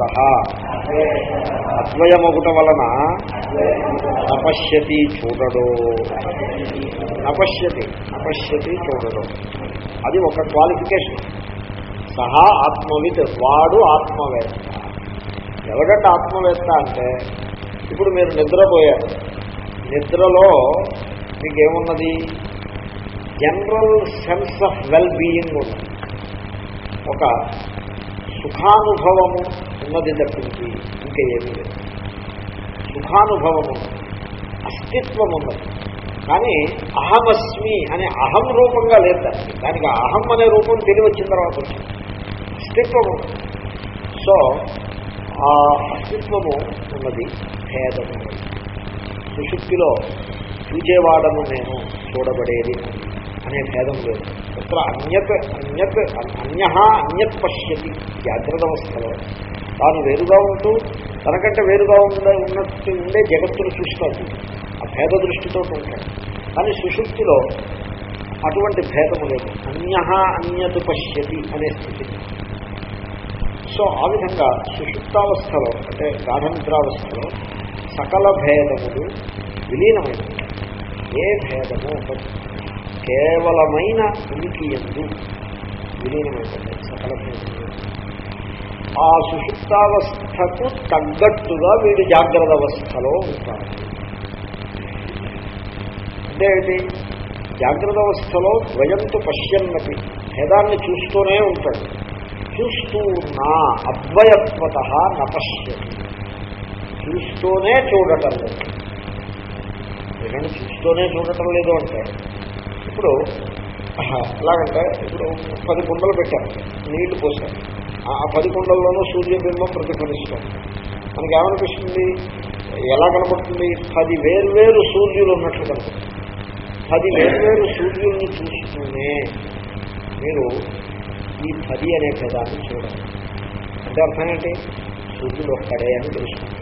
అద్వయమొకట వలన తపశ్యతి చూడడు నపశ్యతి నపశ్యతి చూడడం అది ఒక క్వాలిఫికేషన్ సహా ఆత్మవిత్ వాడు ఆత్మవేత్త ఎవడంటే ఆత్మవేత్త అంటే ఇప్పుడు మీరు నిద్రపోయారు నిద్రలో మీకు ఏమున్నది general sense of well being ఉన్నది ఒక సుఖానుభవము ఉన్నది తప్పించి ఇంకా ఏమీ లేదు సుఖానుభవము అస్తిత్వం ఉన్నది కానీ అహమస్మి అనే అహం రూపంగా లేదు దానికి దానికి అహం అనే రూపం తెలివి వచ్చిన తర్వాత వచ్చింది అస్తిత్వం ఉన్నది సో ఆ అస్తిత్వము ఉన్నది భేదము సుశుక్తిలో చూచేవాడను నేను చూడబడేది అనే భేదం లేదు ఇతర అన్యత్ అన్యత్ అన్య అన్యత్ పశ్యతి జాగ్రత్త అవస్థలో తాను వేరుగా ఉంటూ తనకంటే వేరుగా ఉండే ఉన్నట్టు ఉండే జగత్తును చూస్తాడు ఆ భేద దృష్టితో ఉంటాడు కానీ సుశుక్తిలో అటువంటి భేదము లేదు అన్య అన్యత్ పశ్యతి అనే స్థితి సో ఆ విధంగా సుషుప్తావస్థలో అంటే గాఢనిద్రావస్థలో సకల భేదములు విలీనమైనవి ఏ భేదము ఉండదు కేవలమైన ఉనికి ఎందు విలీనమైనది సకల భేదములు ఆ సుషుప్తావస్థకు తగ్గట్టుగా వీడు జాగ్రత్త అవస్థలో ఉంటాడు అంటే ఏంటి జాగ్రత్త అవస్థలో ద్వయంతో పశ్యన్నది భేదాన్ని చూస్తూనే ఉంటాడు చూస్తూ ఉన్నా అద్వయత్వత నపశ్యతి చూస్తూనే చూడటం లేదు ఏదైనా చూస్తూనే చూడటం లేదు అంటే ఇప్పుడు ఎలాగంటే ఇప్పుడు పది కుండలు పెట్టారు నీళ్లు పోసారు ఆ పది కుండల్లోనూ సూర్యబింబం ప్రతిఫలిస్తుంది మనకి ఏమనిపిస్తుంది ఎలా కనపడుతుంది పది వేర్వేరు సూర్యులు ఉన్నట్లు కనపడుతుంది పది వేర్వేరు సూర్యుల్ని చూస్తూనే మీరు ఈ పది అనే పదాన్ని చూడాలి అంటే అర్థం ఏంటి సూర్యుడు ఒక్కడే అని తెలుసుకుంటారు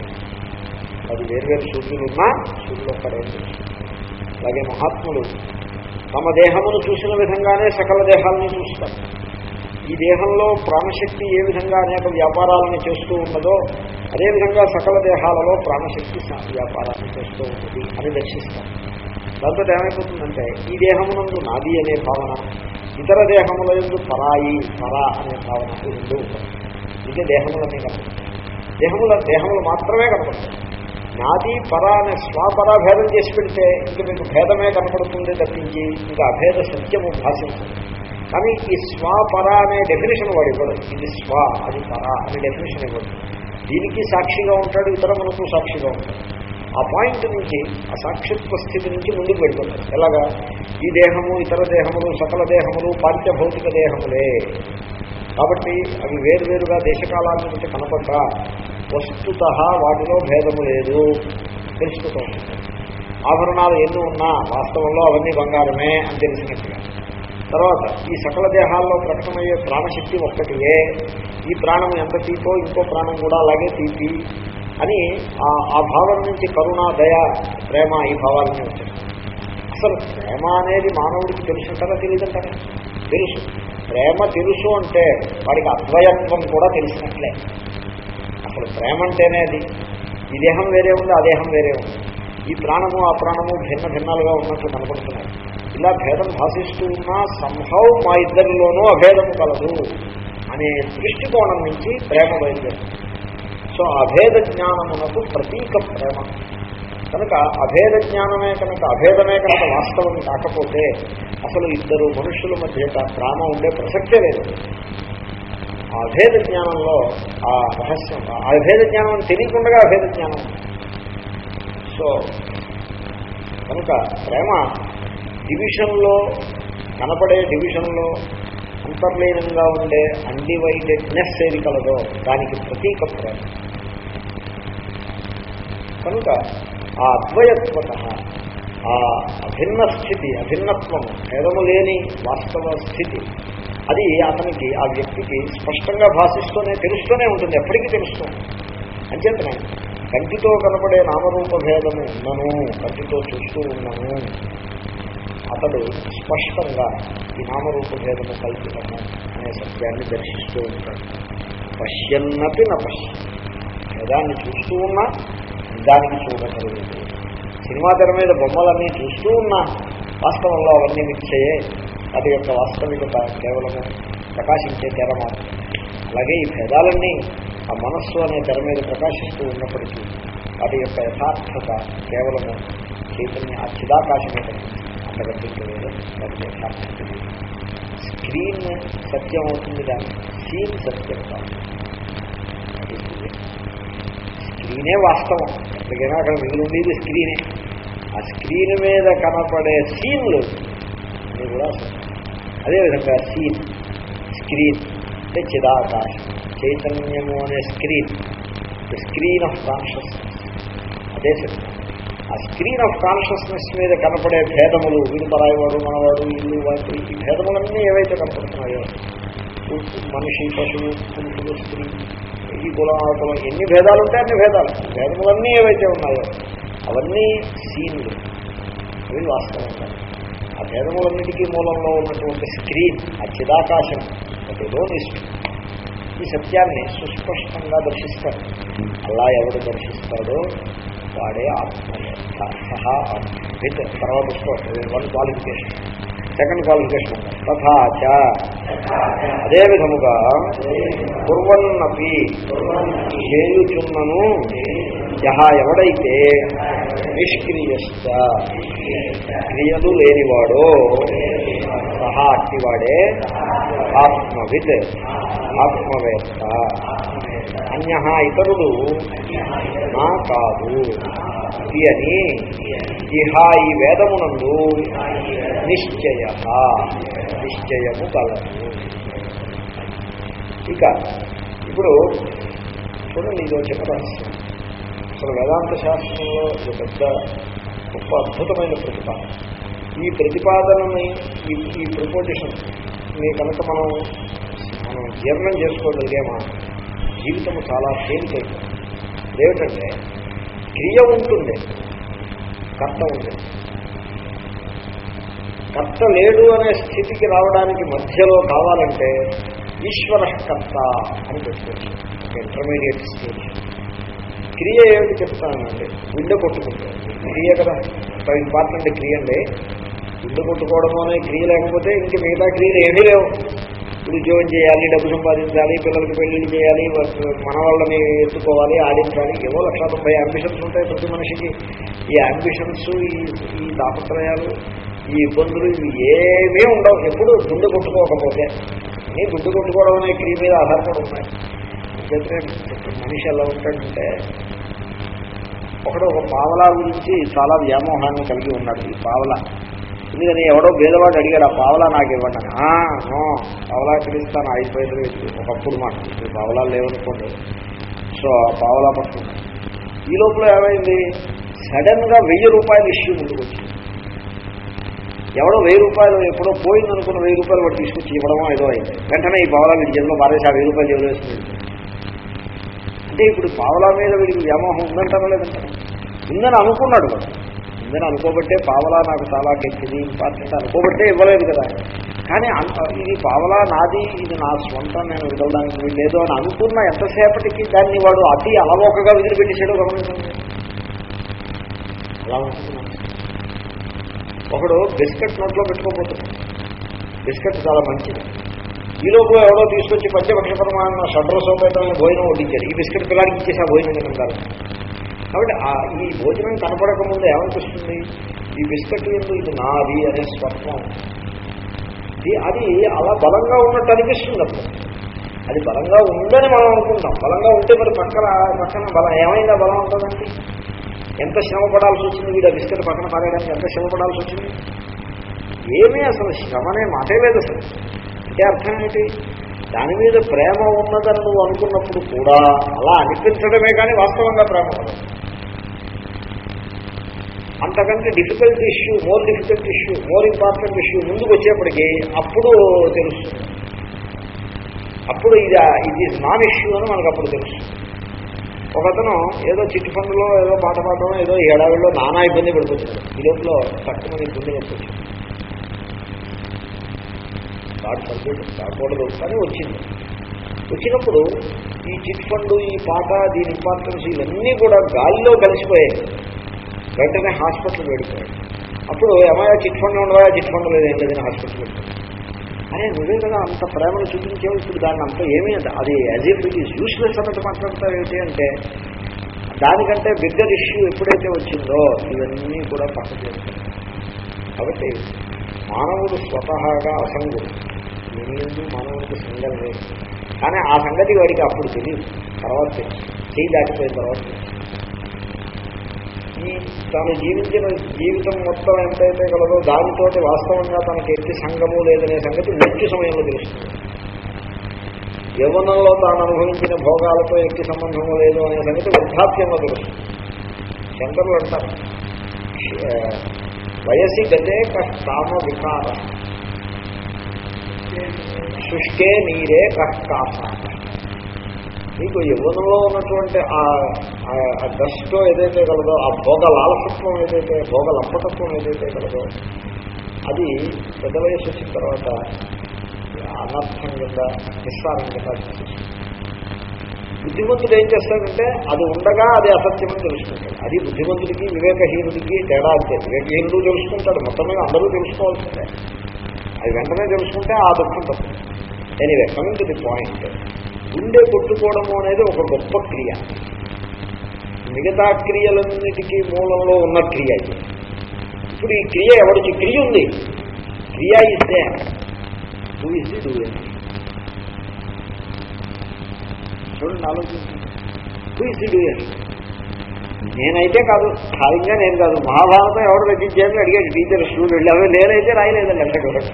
పది వేర్వేరు సూర్యులు ఉన్నా సూర్యుడు ఒక్కడే అని తెలుసుకుంటారు అలాగే మహాత్ములు తమ దేహమును చూసిన విధంగానే సకల దేహాలను చూస్తారు ఈ దేహంలో ప్రాణశక్తి ఏ విధంగా అనేక వ్యాపారాలను చేస్తూ ఉన్నదో అదేవిధంగా సకల దేహాలలో ప్రాణశక్తి వ్యాపారాన్ని చేస్తూ ఉన్నది అని దర్శిస్తారు దాంతో ఏమైపోతుందంటే ఈ దేహమునందు నాది అనే భావన ఇతర దేహముల ఎందు పరాయి పరా అనే భావన ఈ రెండు ఉంటాయి ఇదే దేహములన్నీ కనపడతాయి దేహముల దేహములు మాత్రమే కనపడతాయి నాది పర అనే స్వపరా భేదం చేసి పెడితే ఇంక మీకు భేదమే కనపడుతుంది తప్పించి ఇంకా అభేద సత్యము భాషించదు కానీ ఈ స్వపర అనే డెఫినేషన్ వాడు ఇవ్వడు ఇది స్వ అది పర అనే డెఫినేషన్ ఇవ్వడు దీనికి సాక్షిగా ఉంటాడు ఇతరములకు సాక్షిగా ఉంటాడు ఆ పాయింట్ నుంచి ఆ సాక్షిత్వ స్థితి నుంచి ముందుకు వెళ్ళిపోతారు ఎలాగా ఈ దేహము ఇతర దేహములు సకల దేహములు పాంచభౌతిక దేహములే కాబట్టి అవి వేరువేరుగా దేశకాలాన్ని బట్టి కనపడ్డా వస్తుత వాటిలో భేదము లేదు తెలుసుకుంటూ ఉంటుంది ఆభరణాలు ఎన్ని ఉన్నా వాస్తవంలో అవన్నీ బంగారమే అని తెలిసినట్టుగా తర్వాత ఈ సకల దేహాల్లో ప్రకటమయ్యే ప్రాణశక్తి ఒక్కటియే ఈ ప్రాణం ఎంత తీపో ఇంకో ప్రాణం కూడా అలాగే తీపి అని ఆ భావం నుంచి కరుణ దయ ప్రేమ ఈ భావాలన్నీ వచ్చాయి అసలు ప్రేమ అనేది మానవుడికి తెలుసుంటారా తెలియదంటారా తెలుసు ప్రేమ తెలుసు అంటే వాడికి అద్వయత్వం కూడా తెలిసినట్లే అసలు ప్రేమ అంటేనే అది ఈ దేహం వేరే ఉంది ఆ దేహం వేరే ఉంది ఈ ప్రాణము ఆ ప్రాణము భిన్న భిన్నాలుగా ఉన్నట్లు కనపడుతున్నాయి ఇలా భేదం భాషిస్తూ ఉన్నా సంభవ్ మా ఇద్దరిలోనూ అభేదము కలదు అనే దృష్టికోణం నుంచి ప్రేమ బయలుదేరుతుంది సో అభేద జ్ఞానమునకు ప్రతీక ప్రేమ కనుక అభేద జ్ఞానమే కనుక అభేదమే కనుక వాస్తవం కాకపోతే అసలు ఇద్దరు మనుషుల మధ్య ప్రేమ ఉండే ప్రసక్తే లేదు ఆ అభేద జ్ఞానంలో ఆ రహస్యం ఆ అభేద జ్ఞానం తెలియకుండా అభేద జ్ఞానం సో కనుక ప్రేమ డివిజన్లో కనపడే డివిజన్లో అంతర్లీనంగా ఉండే అన్డివైడెడ్నెస్ ఏది కలదో దానికి ప్రతీక ప్రేమ కనుక ఆ అద్వయత్వత ఆ అభిన్న స్థితి అభిన్నత్వం భేదము లేని వాస్తవ స్థితి అది అతనికి ఆ వ్యక్తికి స్పష్టంగా భాషిస్తూనే తెలుస్తూనే ఉంటుంది ఎప్పటికీ తెలుస్తుంది అంచేతనే కంటితో కనపడే నామరూప భేదము ఉన్నను కంటితో చూస్తూ ఉన్నాను అతడు స్పష్టంగా ఈ నామరూప భేదము కల్పితము అనే సత్యాన్ని దర్శిస్తూ ఉంటాడు పశ్యన్నపి న పశ్య భేదాన్ని చూస్తూ ఉన్నా దానికి చూడగలిగింది సినిమా తెర మీద బొమ్మలన్నీ చూస్తూ ఉన్నా వాస్తవంలో అవన్నీ మిథ్యయే వాటి యొక్క వాస్తవికత కేవలము ప్రకాశించే తెర మాత్రం అలాగే ఈ భేదాలన్నీ ఆ మనస్సు అనే తెర మీద ప్రకాశిస్తూ ఉన్నప్పటికీ వాటి యొక్క యథార్థత కేవలము చైతన్య ఆ చిదాకాశమే కనిపిస్తుంది అంతకంటే ఇంకా వేరే వాటి యథార్థత లేదు. స్క్రీన్ సత్యం అవుతుంది కానీ సీన్ సత్యం కాదు అది సత్యం. స్క్రీనే వాస్తవం ఎక్కడికైనా అక్కడ మిగిలి ఉండేది స్క్రీనే ఆ స్క్రీన్ మీద కనపడే సీన్లు అది కూడా అసత్యం. అదేవిధంగా సీన్ స్క్రీన్ అంటే చిదాకాశం చైతన్యము అనే screen the screen of consciousness అదే సత్యం ఆ స్క్రీన్ ఆఫ్ కాన్షియస్నెస్ మీద కనపడే భేదములు వీడు పరాయివాడు మనవాడు ఇల్లు వాటి ఈ భేదములన్నీ ఏవైతే కనపడుతున్నాయో పురుషు- మనిషి పశువు పురుషుడు స్త్రీ ఈ కులం ఆ కులం ఎన్ని భేదాలు ఉంటాయి అన్ని భేదాలు భేదములన్నీ ఏవైతే ఉన్నాయో అవన్నీ సీన్లు అవి వాస్తవం కాదు. ఆ భేదములన్నిటికీ మూలంలో ఉన్నటువంటి స్క్రీన్ ఆ చిదాకాశం అదేదో నిష్ఠ ఈ సత్యాన్ని సుస్పష్టంగా దర్శిస్తాడు అలా ఎవడు దర్శిస్తాడో వాడే ఆత్మ సహా ఆత్మ విత్ తర్వాత వస్తుంది వన్ క్వాలిఫికేషన్ సెకండ్ క్వాలిఫికేషన్ తథాచ అదే విధముగా కుర్వన్నపి చేయుచున్నను యహ ఎవడైతే నిష్క్రియశ్చ క్రియలు లేనివాడో సహా అట్టివాడే ఆత్మవిత్ ఆత్మవేత్త అన్య ఇతరుడు నా కాదు ఇది అని ఇహ ఈ వేదమునందు నిశ్చయ నిశ్చయము కలదు ఇక ఇప్పుడు చూడండి ఇది ఒక చిన్న రహస్యం అసలు వేదాంత శాస్త్రంలో ఇది పెద్ద గొప్ప అద్భుతమైన ప్రతిపాదన ఈ ప్రతిపాదనని ఈ ఈ ప్రపోజిషన్ మీ కనుక మనం మనం జీర్ణం చేసుకోగలిగేమా జీవితం చాలా తేలికైపోతుంది ఏమిటంటే క్రియ ఉంటుంది కర్త ఉంది కర్త లేడు అనే స్థితికి రావడానికి మధ్యలో కావాలంటే ఈశ్వర కర్త అని పెట్టుకోవచ్చు ఒక ఇంటర్మీడియట్ స్టేజ్ క్రియ ఏమిటి చెప్తానండి గుండె కొట్టుకుంటాం క్రియ కదా ఒక ఇంపార్టెంట్ క్రియ అండి గుండె కొట్టుకోవడం అనే క్రియ లేకపోతే ఇంక మిగతా క్రియలు ఏమీ లేవు ఇప్పుడు ఉద్యోగం చేయాలి డబ్బు సంపాదించాలి పిల్లలకి పెళ్లిళ్ళు చేయాలి మన వాళ్ళని ఎత్తుకోవాలి ఆడించాలి ఏవో లక్ష తొంభై అంబిషన్స్ ఉంటాయి ప్రతి మనిషికి ఈ అంబిషన్స్ ఈ ఈ తాపత్రయాలు ఈ ఇబ్బందులు ఇవి ఏమీ ఉండవు ఎప్పుడు గుండె కొట్టుకోకపోతే అన్నీ గుండె కొట్టుకోవడం అనే క్రియ మీద ఆధారపడి ఉన్నాయి అంచేతే మనిషి ఎలా ఉంటాడంటే ఒకడు ఒక పావలా గురించి చాలా వ్యామోహాన్ని కలిగి ఉన్నాడు ఈ పావలా ఎందుకని ఎవడో భేదవాడు అడిగాడు ఆ పావలా నాకు ఇవ్వండి అని "ఆ, నో పావలా ఇస్తాను ఐదు పైసలు ఇచ్చి ఒకప్పుడు మాట ఇప్పుడు పావలా లేవనుకోండి సో ఆ పావలా పట్టుకున్నాడు ఈ లోపల ఏమైంది సడన్ గా వెయ్యి రూపాయలు ఇష్యూ ముందుకు వచ్చింది ఎవడో వెయ్యి రూపాయలు ఎప్పుడో పోయింది అనుకున్న వెయ్యి రూపాయలు వాడు తీసుకొచ్చి ఇవ్వడమో ఏదో అయింది వెంటనే ఈ పావలా వీడి జన్లో పారేసి ఆ వెయ్యి రూపాయలు జేబులో వేసుకుని అంటే ఇప్పుడు పావలా మీద వీడికి వ్యామోహం ఉందంటారా లేదంటారా ఉందని అనుకున్నాడు వాడు ఉందని అనుకోబట్టే పావలా నాకు చాలా గట్టిది ఇంపార్టెంట్ అనుకోబట్టే ఇవ్వలేదు కదా కానీ అంత- ఇది పావలా నాది ఇది నా స్వంతం నేను వదలడానికి వీల్లేదు అని అనుకున్న ఎంతసేపటికి దాన్ని వాడు అతి అలవోకగా వదిలిపెట్టేసాడో గమనించండి అలా ఉంటున్నాను ఒకడు బిస్కెట్ నోట్లో పెట్టుకోబోతున్నాడు బిస్కెట్ చాలా మంచిది ఈ లోపల ఎవడో తీసుకొచ్చి పంచపక్ష ప్రమాణ షడ్ర సోపేతమైన భోజనం వడ్డించాడు ఈ బిస్కెట్ పిల్లాడికి ఇచ్చేసి ఆ భోజనం తింటారు కాబట్టి ఆ ఈ భోజనం కనపడక ముందు ఏమనిపిస్తుంది ఈ బిస్కెట్ ఎందుకు ఇది నాది అనే స్వప్నం ఇది అది అలా బలంగా ఉన్నట్టు అనిపిస్తుంది అప్పుడు అది బలంగా ఉందని మనం అనుకుంటాం బలంగా ఉంటే మరి పక్కన పక్కన బలం ఏమైందా బలం ఉంటుందండి ఎంత శ్రమ పడాల్సి వచ్చింది వీడు ఆ బిస్కెట్ పక్కన పారేయడానికి ఎంత శ్రమ పడాల్సి వచ్చింది ఏమీ అసలు శ్రమనే మాటే లేదు అసలు అంటే అర్థం ఏంటి దాని మీద ప్రేమ ఉన్నదని నువ్వు అనుకున్నప్పుడు కూడా అలా అనిపించడమే కానీ వాస్తవంగా ప్రేమ ఉండదు అంతకంటే difficult issue more difficult issue more important issue ముందుకు వచ్చేప్పటికి అప్పుడు తెలుస్తుంది అప్పుడు ఇది ఇది నాన్ ఇష్యూ అని మనకు అప్పుడు తెలుస్తుంది ఒకతను ఏదో చిట్టి ఫండ్లో ఏదో పాట పాడడం ఏదో ఏడాదిలో నానా ఇబ్బంది పడిపోతున్నాడు ఈ లోపల తక్కువ ఇబ్బంది పడిపోతుంది గాడ్ ఫర్బిడ్ కాకూడదు కానీ వచ్చింది వచ్చినప్పుడు ఈ చిట్ ఫండ్ ఈ పాట దీని ఇంపార్టెన్స్ ఇవన్నీ కూడా గాలిలో కలిసిపోయాయి వెంటనే హాస్పిటల్ వెళ్ళిపోయాడు అప్పుడు ఏమయ్యా చిట్ ఫండ్ ఉండవా చిట్ ఫండ్ లేదు ఏం లేదని హాస్పిటల్ అరే నువ్వే కదా అంత ప్రేమను చూపించావు ఇప్పుడు దాన్ని అంత ఏమీ అది as if it is useless అన్నట్టు మాట్లాడతావు ఏంటి అంటే దానికంటే బిగ్గర్ ఇష్యూ ఎప్పుడైతే వచ్చిందో ఇవన్నీ కూడా పక్కకు చేస్తాయి కాబట్టి మానవుడు స్వతహాగా అసంగుడు ఏమీ ఎందుకు మానవుడికి సంగం లేదు కానీ ఆ సంగతి వాడికి అప్పుడు తెలియదు తర్వాత తెలుసు చేయి దాటిపోయిన తర్వాత తెలుసు. ఈ తాను జీవించిన జీవితం మొత్తం ఎంతైతే కలదో దానితోటి వాస్తవంగా తనకి ఎట్టి సంగము లేదనే సంగతి మృత్యు సమయంలో తెలుస్తుంది యవ్వనంలో తాను అనుభవించిన భోగాలతో ఎట్టి సంబంధము లేదు అనే సంగతి వృద్ధాప్యంలో తెలుస్తుంది శంకరులు అంటారు "క్ష- వయసి గతే కామ వికార శుష్కే నీరే కష్టాస మీకు యవ్వనంలో ఉన్నటువంటి ఆ డస్టో ఏదైతే కలదో ఆ భోగ లాలసత్వం ఏదైతే భోగ లంపటత్వం ఏదైతే కలదో అది పెద్ద వయసు వచ్చిన తర్వాత అనర్థం కింద నిస్సారం కింద అనిపిస్తుంది. బుద్ధిమంతుడు ఏం చేస్తాడంటే అది ఉండగా అది అసత్యమని తెలుసుకుంటాడు అది బుద్ధిమంతుడికి వివేకహీనుడికి తేడా అంతే వివేకహీనుడు తెలుసుకుంటాడు మొత్తం మీద అందరూ తెలుసుకోవాల్సిందే అది వెంటనే తెలుసుకుంటే ఆ దుఃఖం తప్పు anyway coming to the point గుండె కొట్టుకోవడము అనేది ఒక గొప్ప క్రియ మిగతా క్రియలన్నిటికీ మూలంలో ఉన్న క్రియ ఇది ఇప్పుడు ఈ క్రియ ఎవరికి క్రియ ఉంది క్రియ ఇస్తే డూ ఇస్ ది డూ చూడండి ఆలోచించండి డూ ఇస్ ది డూ నేనైతే కాదు ఖాళీగా నేను కాదు మహాభారతం ఎవడు రచించారని అడిగాడు టీచర్ స్టూడెంట్ అవి నేనైతే రాయలేదండి అంటే కూడా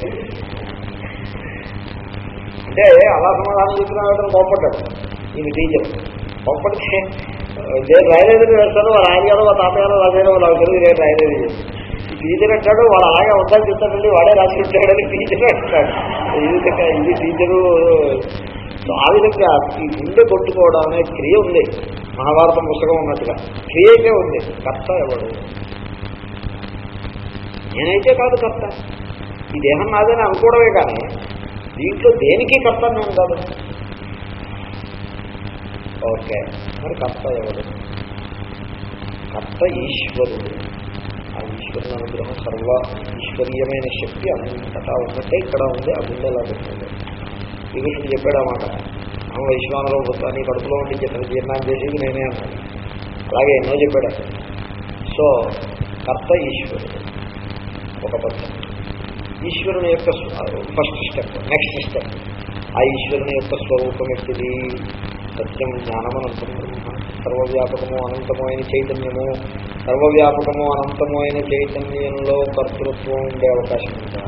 అంటే అలా సమాధానం చెప్తున్నాడు కోప్పడ్డాడు ఈయన టీచర్ కోప్పడితే నేను రాయలేదని వేస్తాను వారు ఆయన గారు మా తాతగారు రాశారు నాకు తెలియదు నేను రాయలేదు టీచర్ అంటాడు వాడు అలాగే ఉందని చెప్తాడండి వాడే రాసి ఉంటాడని టీచర్ అంటాడు ఇది ఇది టీచరు సో ఆ విధంగా ఈ గుండె కొట్టుకోవడం అనే క్రియ ఉంది మహాభారతం పుస్తకం ఉన్నట్టుగా క్రియకే ఉంది కర్త ఎవడు నేనైతే కాదు కర్త ఈ దేహం నాదని అనుకోవడమే కానీ దీంట్లో దేనికి కర్త నేను కాదు ఓకే మరి కర్త ఎవడు కర్త ఈశ్వరుడు ఆ ఈశ్వరుని అనుగ్రహం సర్వ ఈశ్వరీయమైన శక్తి అంతటా ఉన్నట్టే ఇక్కడ ఉంది ఆ గుండెలా ఉంటుంది శ్రీకృష్ణుడు చెప్పాడు అన్నమాట అమ్మ వైశ్వానలో పుత్రాన్ని కడుపులో ఉండి చెప్పిన జీర్ణాన్ని చేసేది నేనే అన్నాడు అలాగే ఎన్నో చెప్పాడు సో కర్త ఈశ్వరుడు ఒక పద్ధతి ఈశ్వరుని యొక్క ఫస్ట్ స్టెప్ నెక్స్ట్ స్టెప్ ఆ ఈశ్వరుని యొక్క స్వరూపం ఎట్టిది సత్యం జ్ఞానమనంతం బ్రహ్మ సర్వవ్యాపకము అనంతము అయిన చైతన్యము సర్వవ్యాపకము అనంతము అయిన చైతన్యంలో కర్తృత్వం ఉండే అవకాశం ఉందా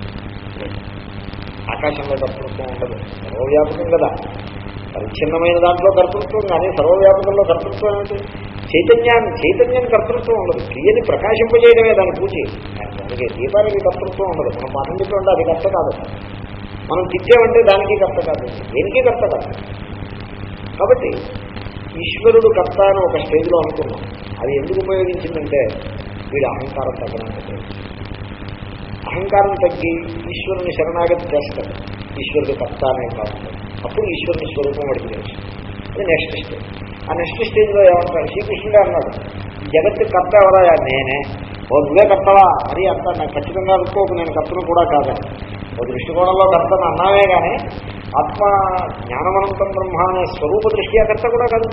ఆకాశంలో కర్తృత్వం ఉండదు సర్వవ్యాపకం కదా పరిచ్ఛిన్నమైన దాంట్లో కర్తృత్వం కానీ సర్వవ్యాపకంలో కర్తృత్వం ఏమిటి చైతన్యాన్ని చైతన్యం కర్తృత్వం ఉండదు క్రియని ప్రకాశింపజేయడమే దాని పూచి దానికి దీపానికి కర్తృత్వం ఉండదు మనం పాఠం చెప్తుంటే అది కర్త కాదు మనం తిట్టామంటే దానికి కర్త కాదు దేనికి కర్త కాదు కాబట్టి ఈశ్వరుడు కర్త అని ఒక స్టేజ్లో అనుకున్నాం అది ఎందుకు ఉపయోగించిందంటే వీడి అహంకారం తగ్గడానికి అహంకారం తగ్గి ఈశ్వరుని శరణాగతి చేస్తాడు ఈశ్వరుడు కర్త అనే కాదు అప్పుడు ఈశ్వరుని స్వరూపం వాడికి తెలుసు అది నెక్స్ట్ స్టేజ్ ఆ నెక్స్ట్ స్టేజ్లో ఏమంటాడు శ్రీకృష్ణుడే అన్నాడు ఈ జగత్తు కర్త ఎవరా నేనే ఓ నువ్వే కర్తవా మరి అంత నాకు ఖచ్చితంగా అనుకోకు నేను కర్తను కూడా కాదని ఓ దృష్టికోణంలో కర్తను అన్నావే కానీ ఆత్మ జ్ఞానమనంతం బ్రహ్మ అనే స్వరూప దృష్ట్యా కర్త కూడా కాదు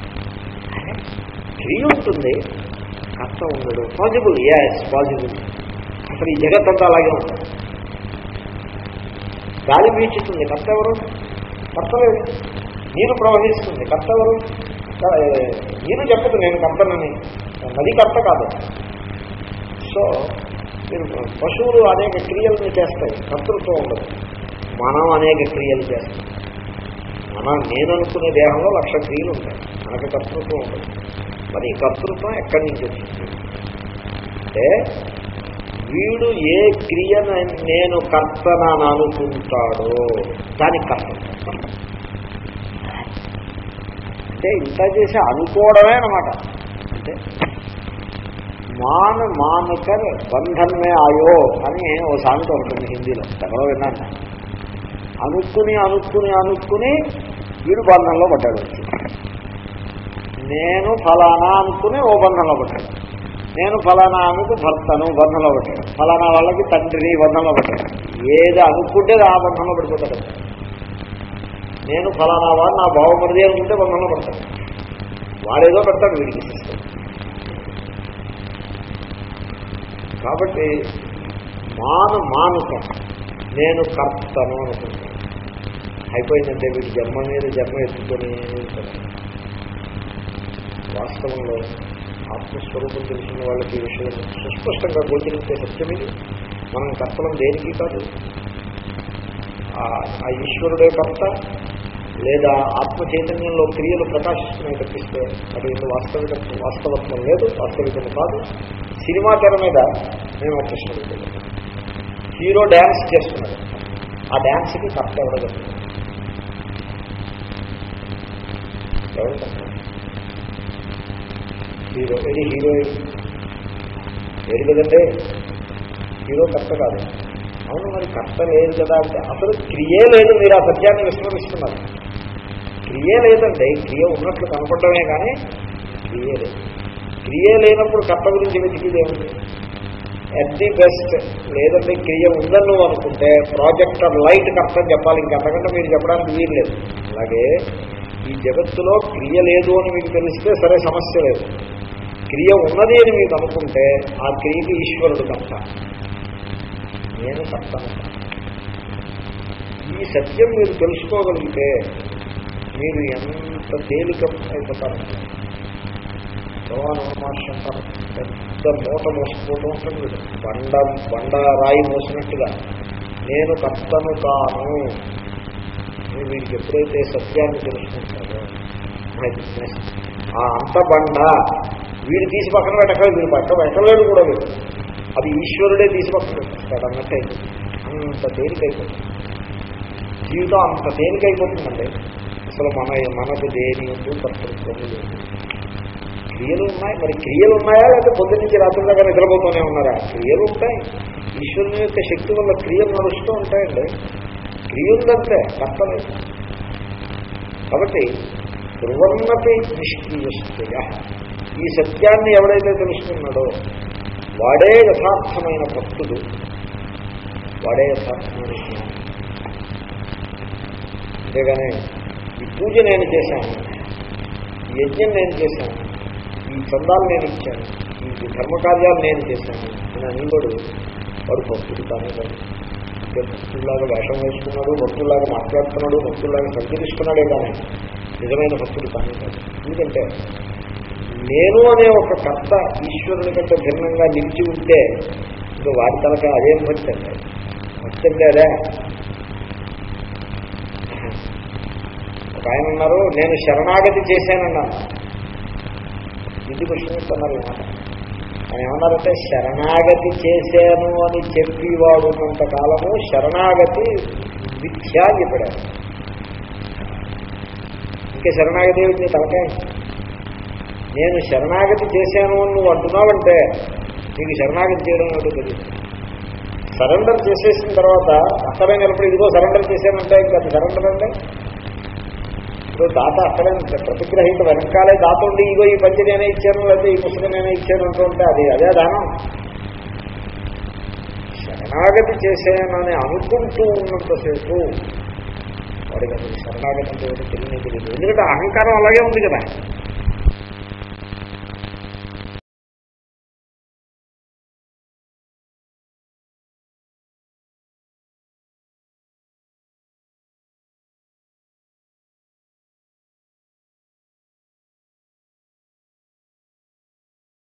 క్రియ ఉంటుంది కర్త ఉండడు పాజిబుల్ ఎస్ పాజిబుల్ అసలు ఈ జగత్ అంతా అలాగే ఉంటుంది గాలి పీల్చుతుంది కర్త ఎవరు కర్త లేదు నీరు ప్రవహిస్తుంది కర్త ఎవరు నీరు చెప్పదు నేను కర్తనని నది కర్త కాదు సో మీరు పశువులు అనేక క్రియలను చేస్తాయి కర్తృత్వం ఉండదు మనం అనేక క్రియలు చేస్తాం మనం నేను అనుకునే దేహంలో లక్ష క్రియలు ఉంటాయి మనకి కర్తృత్వం ఉండదు మరి ఈ కర్తృత్వం ఎక్కడి నుంచి వచ్చింది అంటే వీడు ఏ క్రియను నేను కర్తనని అనుకుంటాడో దానికి కర్తృత్వం అంటే ఇంత చేసి అనుకోవడమే అనమాట అంటే మాన మానకర్ బంధన్మే ఆయో అని ఓ సామెత ఉంటుంది హిందీలో తెగలో విన్నాను అనుకుని అనుకుని అనుకుని వీడు బంధంలో పడ్డాడు నేను ఫలానా అనుకుని ఓ బంధంలో పడ్డాడు నేను ఫలానా ఆమెకు భర్తను బంధంలో పడ్డాడు ఫలానా వాళ్ళకి తండ్రిని బంధంలో పడ్డాడు ఏది అనుకుంటే ఆ బంధంలో పడిపోతాడు నేను ఫలానా వాడు నా బావమరిది అనుకుంటే బంధంలో పడతాడు వాడేదో పెడతాడు వీడికి సిస్టమ్ కాబట్టి మాను మానుకం నేను కర్తను అనుకుంటాను అయిపోయిందంటే వీడి జన్మ మీద జన్మ ఎత్తుకొని ఉంటాడు. వాస్తవంలో ఆత్మస్వరూపం తెలిసిన వాళ్ళకి ఈ విషయం సుస్పష్టంగా గోచరించే సత్యం ఇది మనం కర్తలం దేనికి కాదు ఆ- ఆ ఈశ్వరుడే కర్త లేదా ఆత్మ చైతన్యంలో క్రియలు ప్రకాశిస్తున్నాయి తప్పిస్తే అది ఇందు వాస్తవిక వాస్తవత్వం లేదు వాస్తవికం కాదు సినిమా తెర మీద నేను ఒక ప్రశ్న అడుగుతున్నాను. హీరో డ్యాన్స్ చేస్తున్నాడు ఆ డ్యాన్స్కి కర్త ఎవడదు ఎవరు కర్త హీరో ఇది హీరోయిన్ లేదు కదండి హీరో కర్త కాదు అవును మరి కర్త లేదు కదా అంటే అసలు క్రియే లేదు మీరు ఆ సత్యాన్ని విస్మరిస్తున్నారు క్రియ లేదండి క్రియ ఉన్నట్లు కనపడమే కానీ క్రియ లేదు క్రియ లేనప్పుడు కర్త గురించి వెతికిది ఏముంది ఎట్ ది బెస్ట్ లేదంటే క్రియ ఉందని నువ్వు అనుకుంటే ప్రాజెక్టర్ లైట్ కర్త అని చెప్పాలి ఇంకంతకంటే మీరు చెప్పడానికి వీలు లేదు అలాగే ఈ జగత్తులో క్రియ లేదు అని మీకు తెలిస్తే సరే సమస్య లేదు క్రియ ఉన్నది అని మీకు అనుకుంటే ఆ క్రియకి ఈశ్వరుడు కర్త నేను కర్తను ఈ సత్యం మీరు తెలుసుకోగలిగితే మీరు ఎంత తేలిక అయిపోతారు భగవాన్ మహర్షి అంటారు పెద్ద మూట మోసుకుపోతూ ఉంటుంది వీడు. బండ బండ రాయి మోసినట్టుగా నేను కర్తను కాను అని వీడికి ఎప్పుడైతే సత్యాన్ని తెలుసుకుంటారో my goodness, ఆ అంత బండ వీడు తీసి పక్కన పెట్టక వీడు పక్క పెట్టలేడు కూడా వీడు అది ఈశ్వరుడే తీసి పక్కన పెట్టేస్తాడు అన్నట్టయితే అంత తేలికైపోతుంది జీవితం అంత తేలికైపోతుందండి అసలు మన మనకు దేని ఎందు కర్తృత్వం లేదు క్రియలు ఉన్నాయి మరి క్రియలు ఉన్నాయా లేకపోతే పొద్దు నుంచి రాత్రి దాకా నిద్రపోతూనే ఉన్నారా క్రియలు ఉంటాయి ఈశ్వరుని యొక్క శక్తి వల్ల క్రియలు నడుస్తూ ఉంటాయండి క్రియ ఉందంటే కర్తలేదు కాబట్టి ధ్రువన్నతి నిష్క్రియ ఈ సత్యాన్ని ఎవడైతే తెలుసుకున్నాడో వాడే యథార్థమైన భక్తుడు వాడే యథార్థమైన జ్ఞానం అంతేగాని ఈ పూజ నేను చేశాను ఈ యజ్ఞం నేను చేశాను ఈ చందాలు నేను ఇచ్చాను ఈ ధర్మకార్యాలు నేను చేశాను అని అనేవాడు వాడు భక్తుడు కానీ కాదు అంటే భక్తుల్లాగా వేషం వేసుకున్నాడు భక్తుల్లాగా మాట్లాడుతున్నాడు భక్తుల్లాగా సంచరిస్తున్నాడే కానీ నిజమైన భక్తుడు కానీ కాదు ఎందుకంటే నేను అనే ఒక కర్త ఈశ్వరుని కంటే భిన్నంగా నిలిచి ఉంటే ఇంకా వాడి తలక అదేం భక్తి అంటే భక్తి అంటే అదే ఒక ఆయన ఉన్నారు నేను శరణాగతి చేశానన్నాను ఇది కృష్ణిస్తున్నారు ఈ మాట ఆయన ఏమన్నారంటే శరణాగతి చేశాను అని చెప్పి వాడు ఉన్నంత కాలము శరణాగతి మిథ్యా అని చెప్పాడు ఆయన. ఇంకా శరణాగతి ఏమిటి తలకాయ నేను శరణాగతి చేశాను అని నువ్వు అంటున్నావంటే నీకు శరణాగతి చేయడం ఏమిటో తెలియదు సరెండర్ చేసేసిన తర్వాత అక్కడే నిలబడి ఇదిగో సరెండర్ చేశానంటే ఇంకా అది సరెండర్ అంటే ఇప్పుడు దాత అక్కడే ప్రతిగ్రహీత వెనకాలే దాత ఉండి ఇగో ఈ పంచి నేనే ఇచ్చాను లేకపోతే ఈ పుస్తకం నేనే ఇచ్చాను అంటూ ఉంటే అది అదే దానం శరణాగతి చేశానని అనుకుంటూ ఉన్నంతసేపు వాడికి అసలు శరణాగతి అంటే ఏమిటో తెలియనే తెలియదు ఎందుకంటే అహంకారం అలాగే ఉంది కదా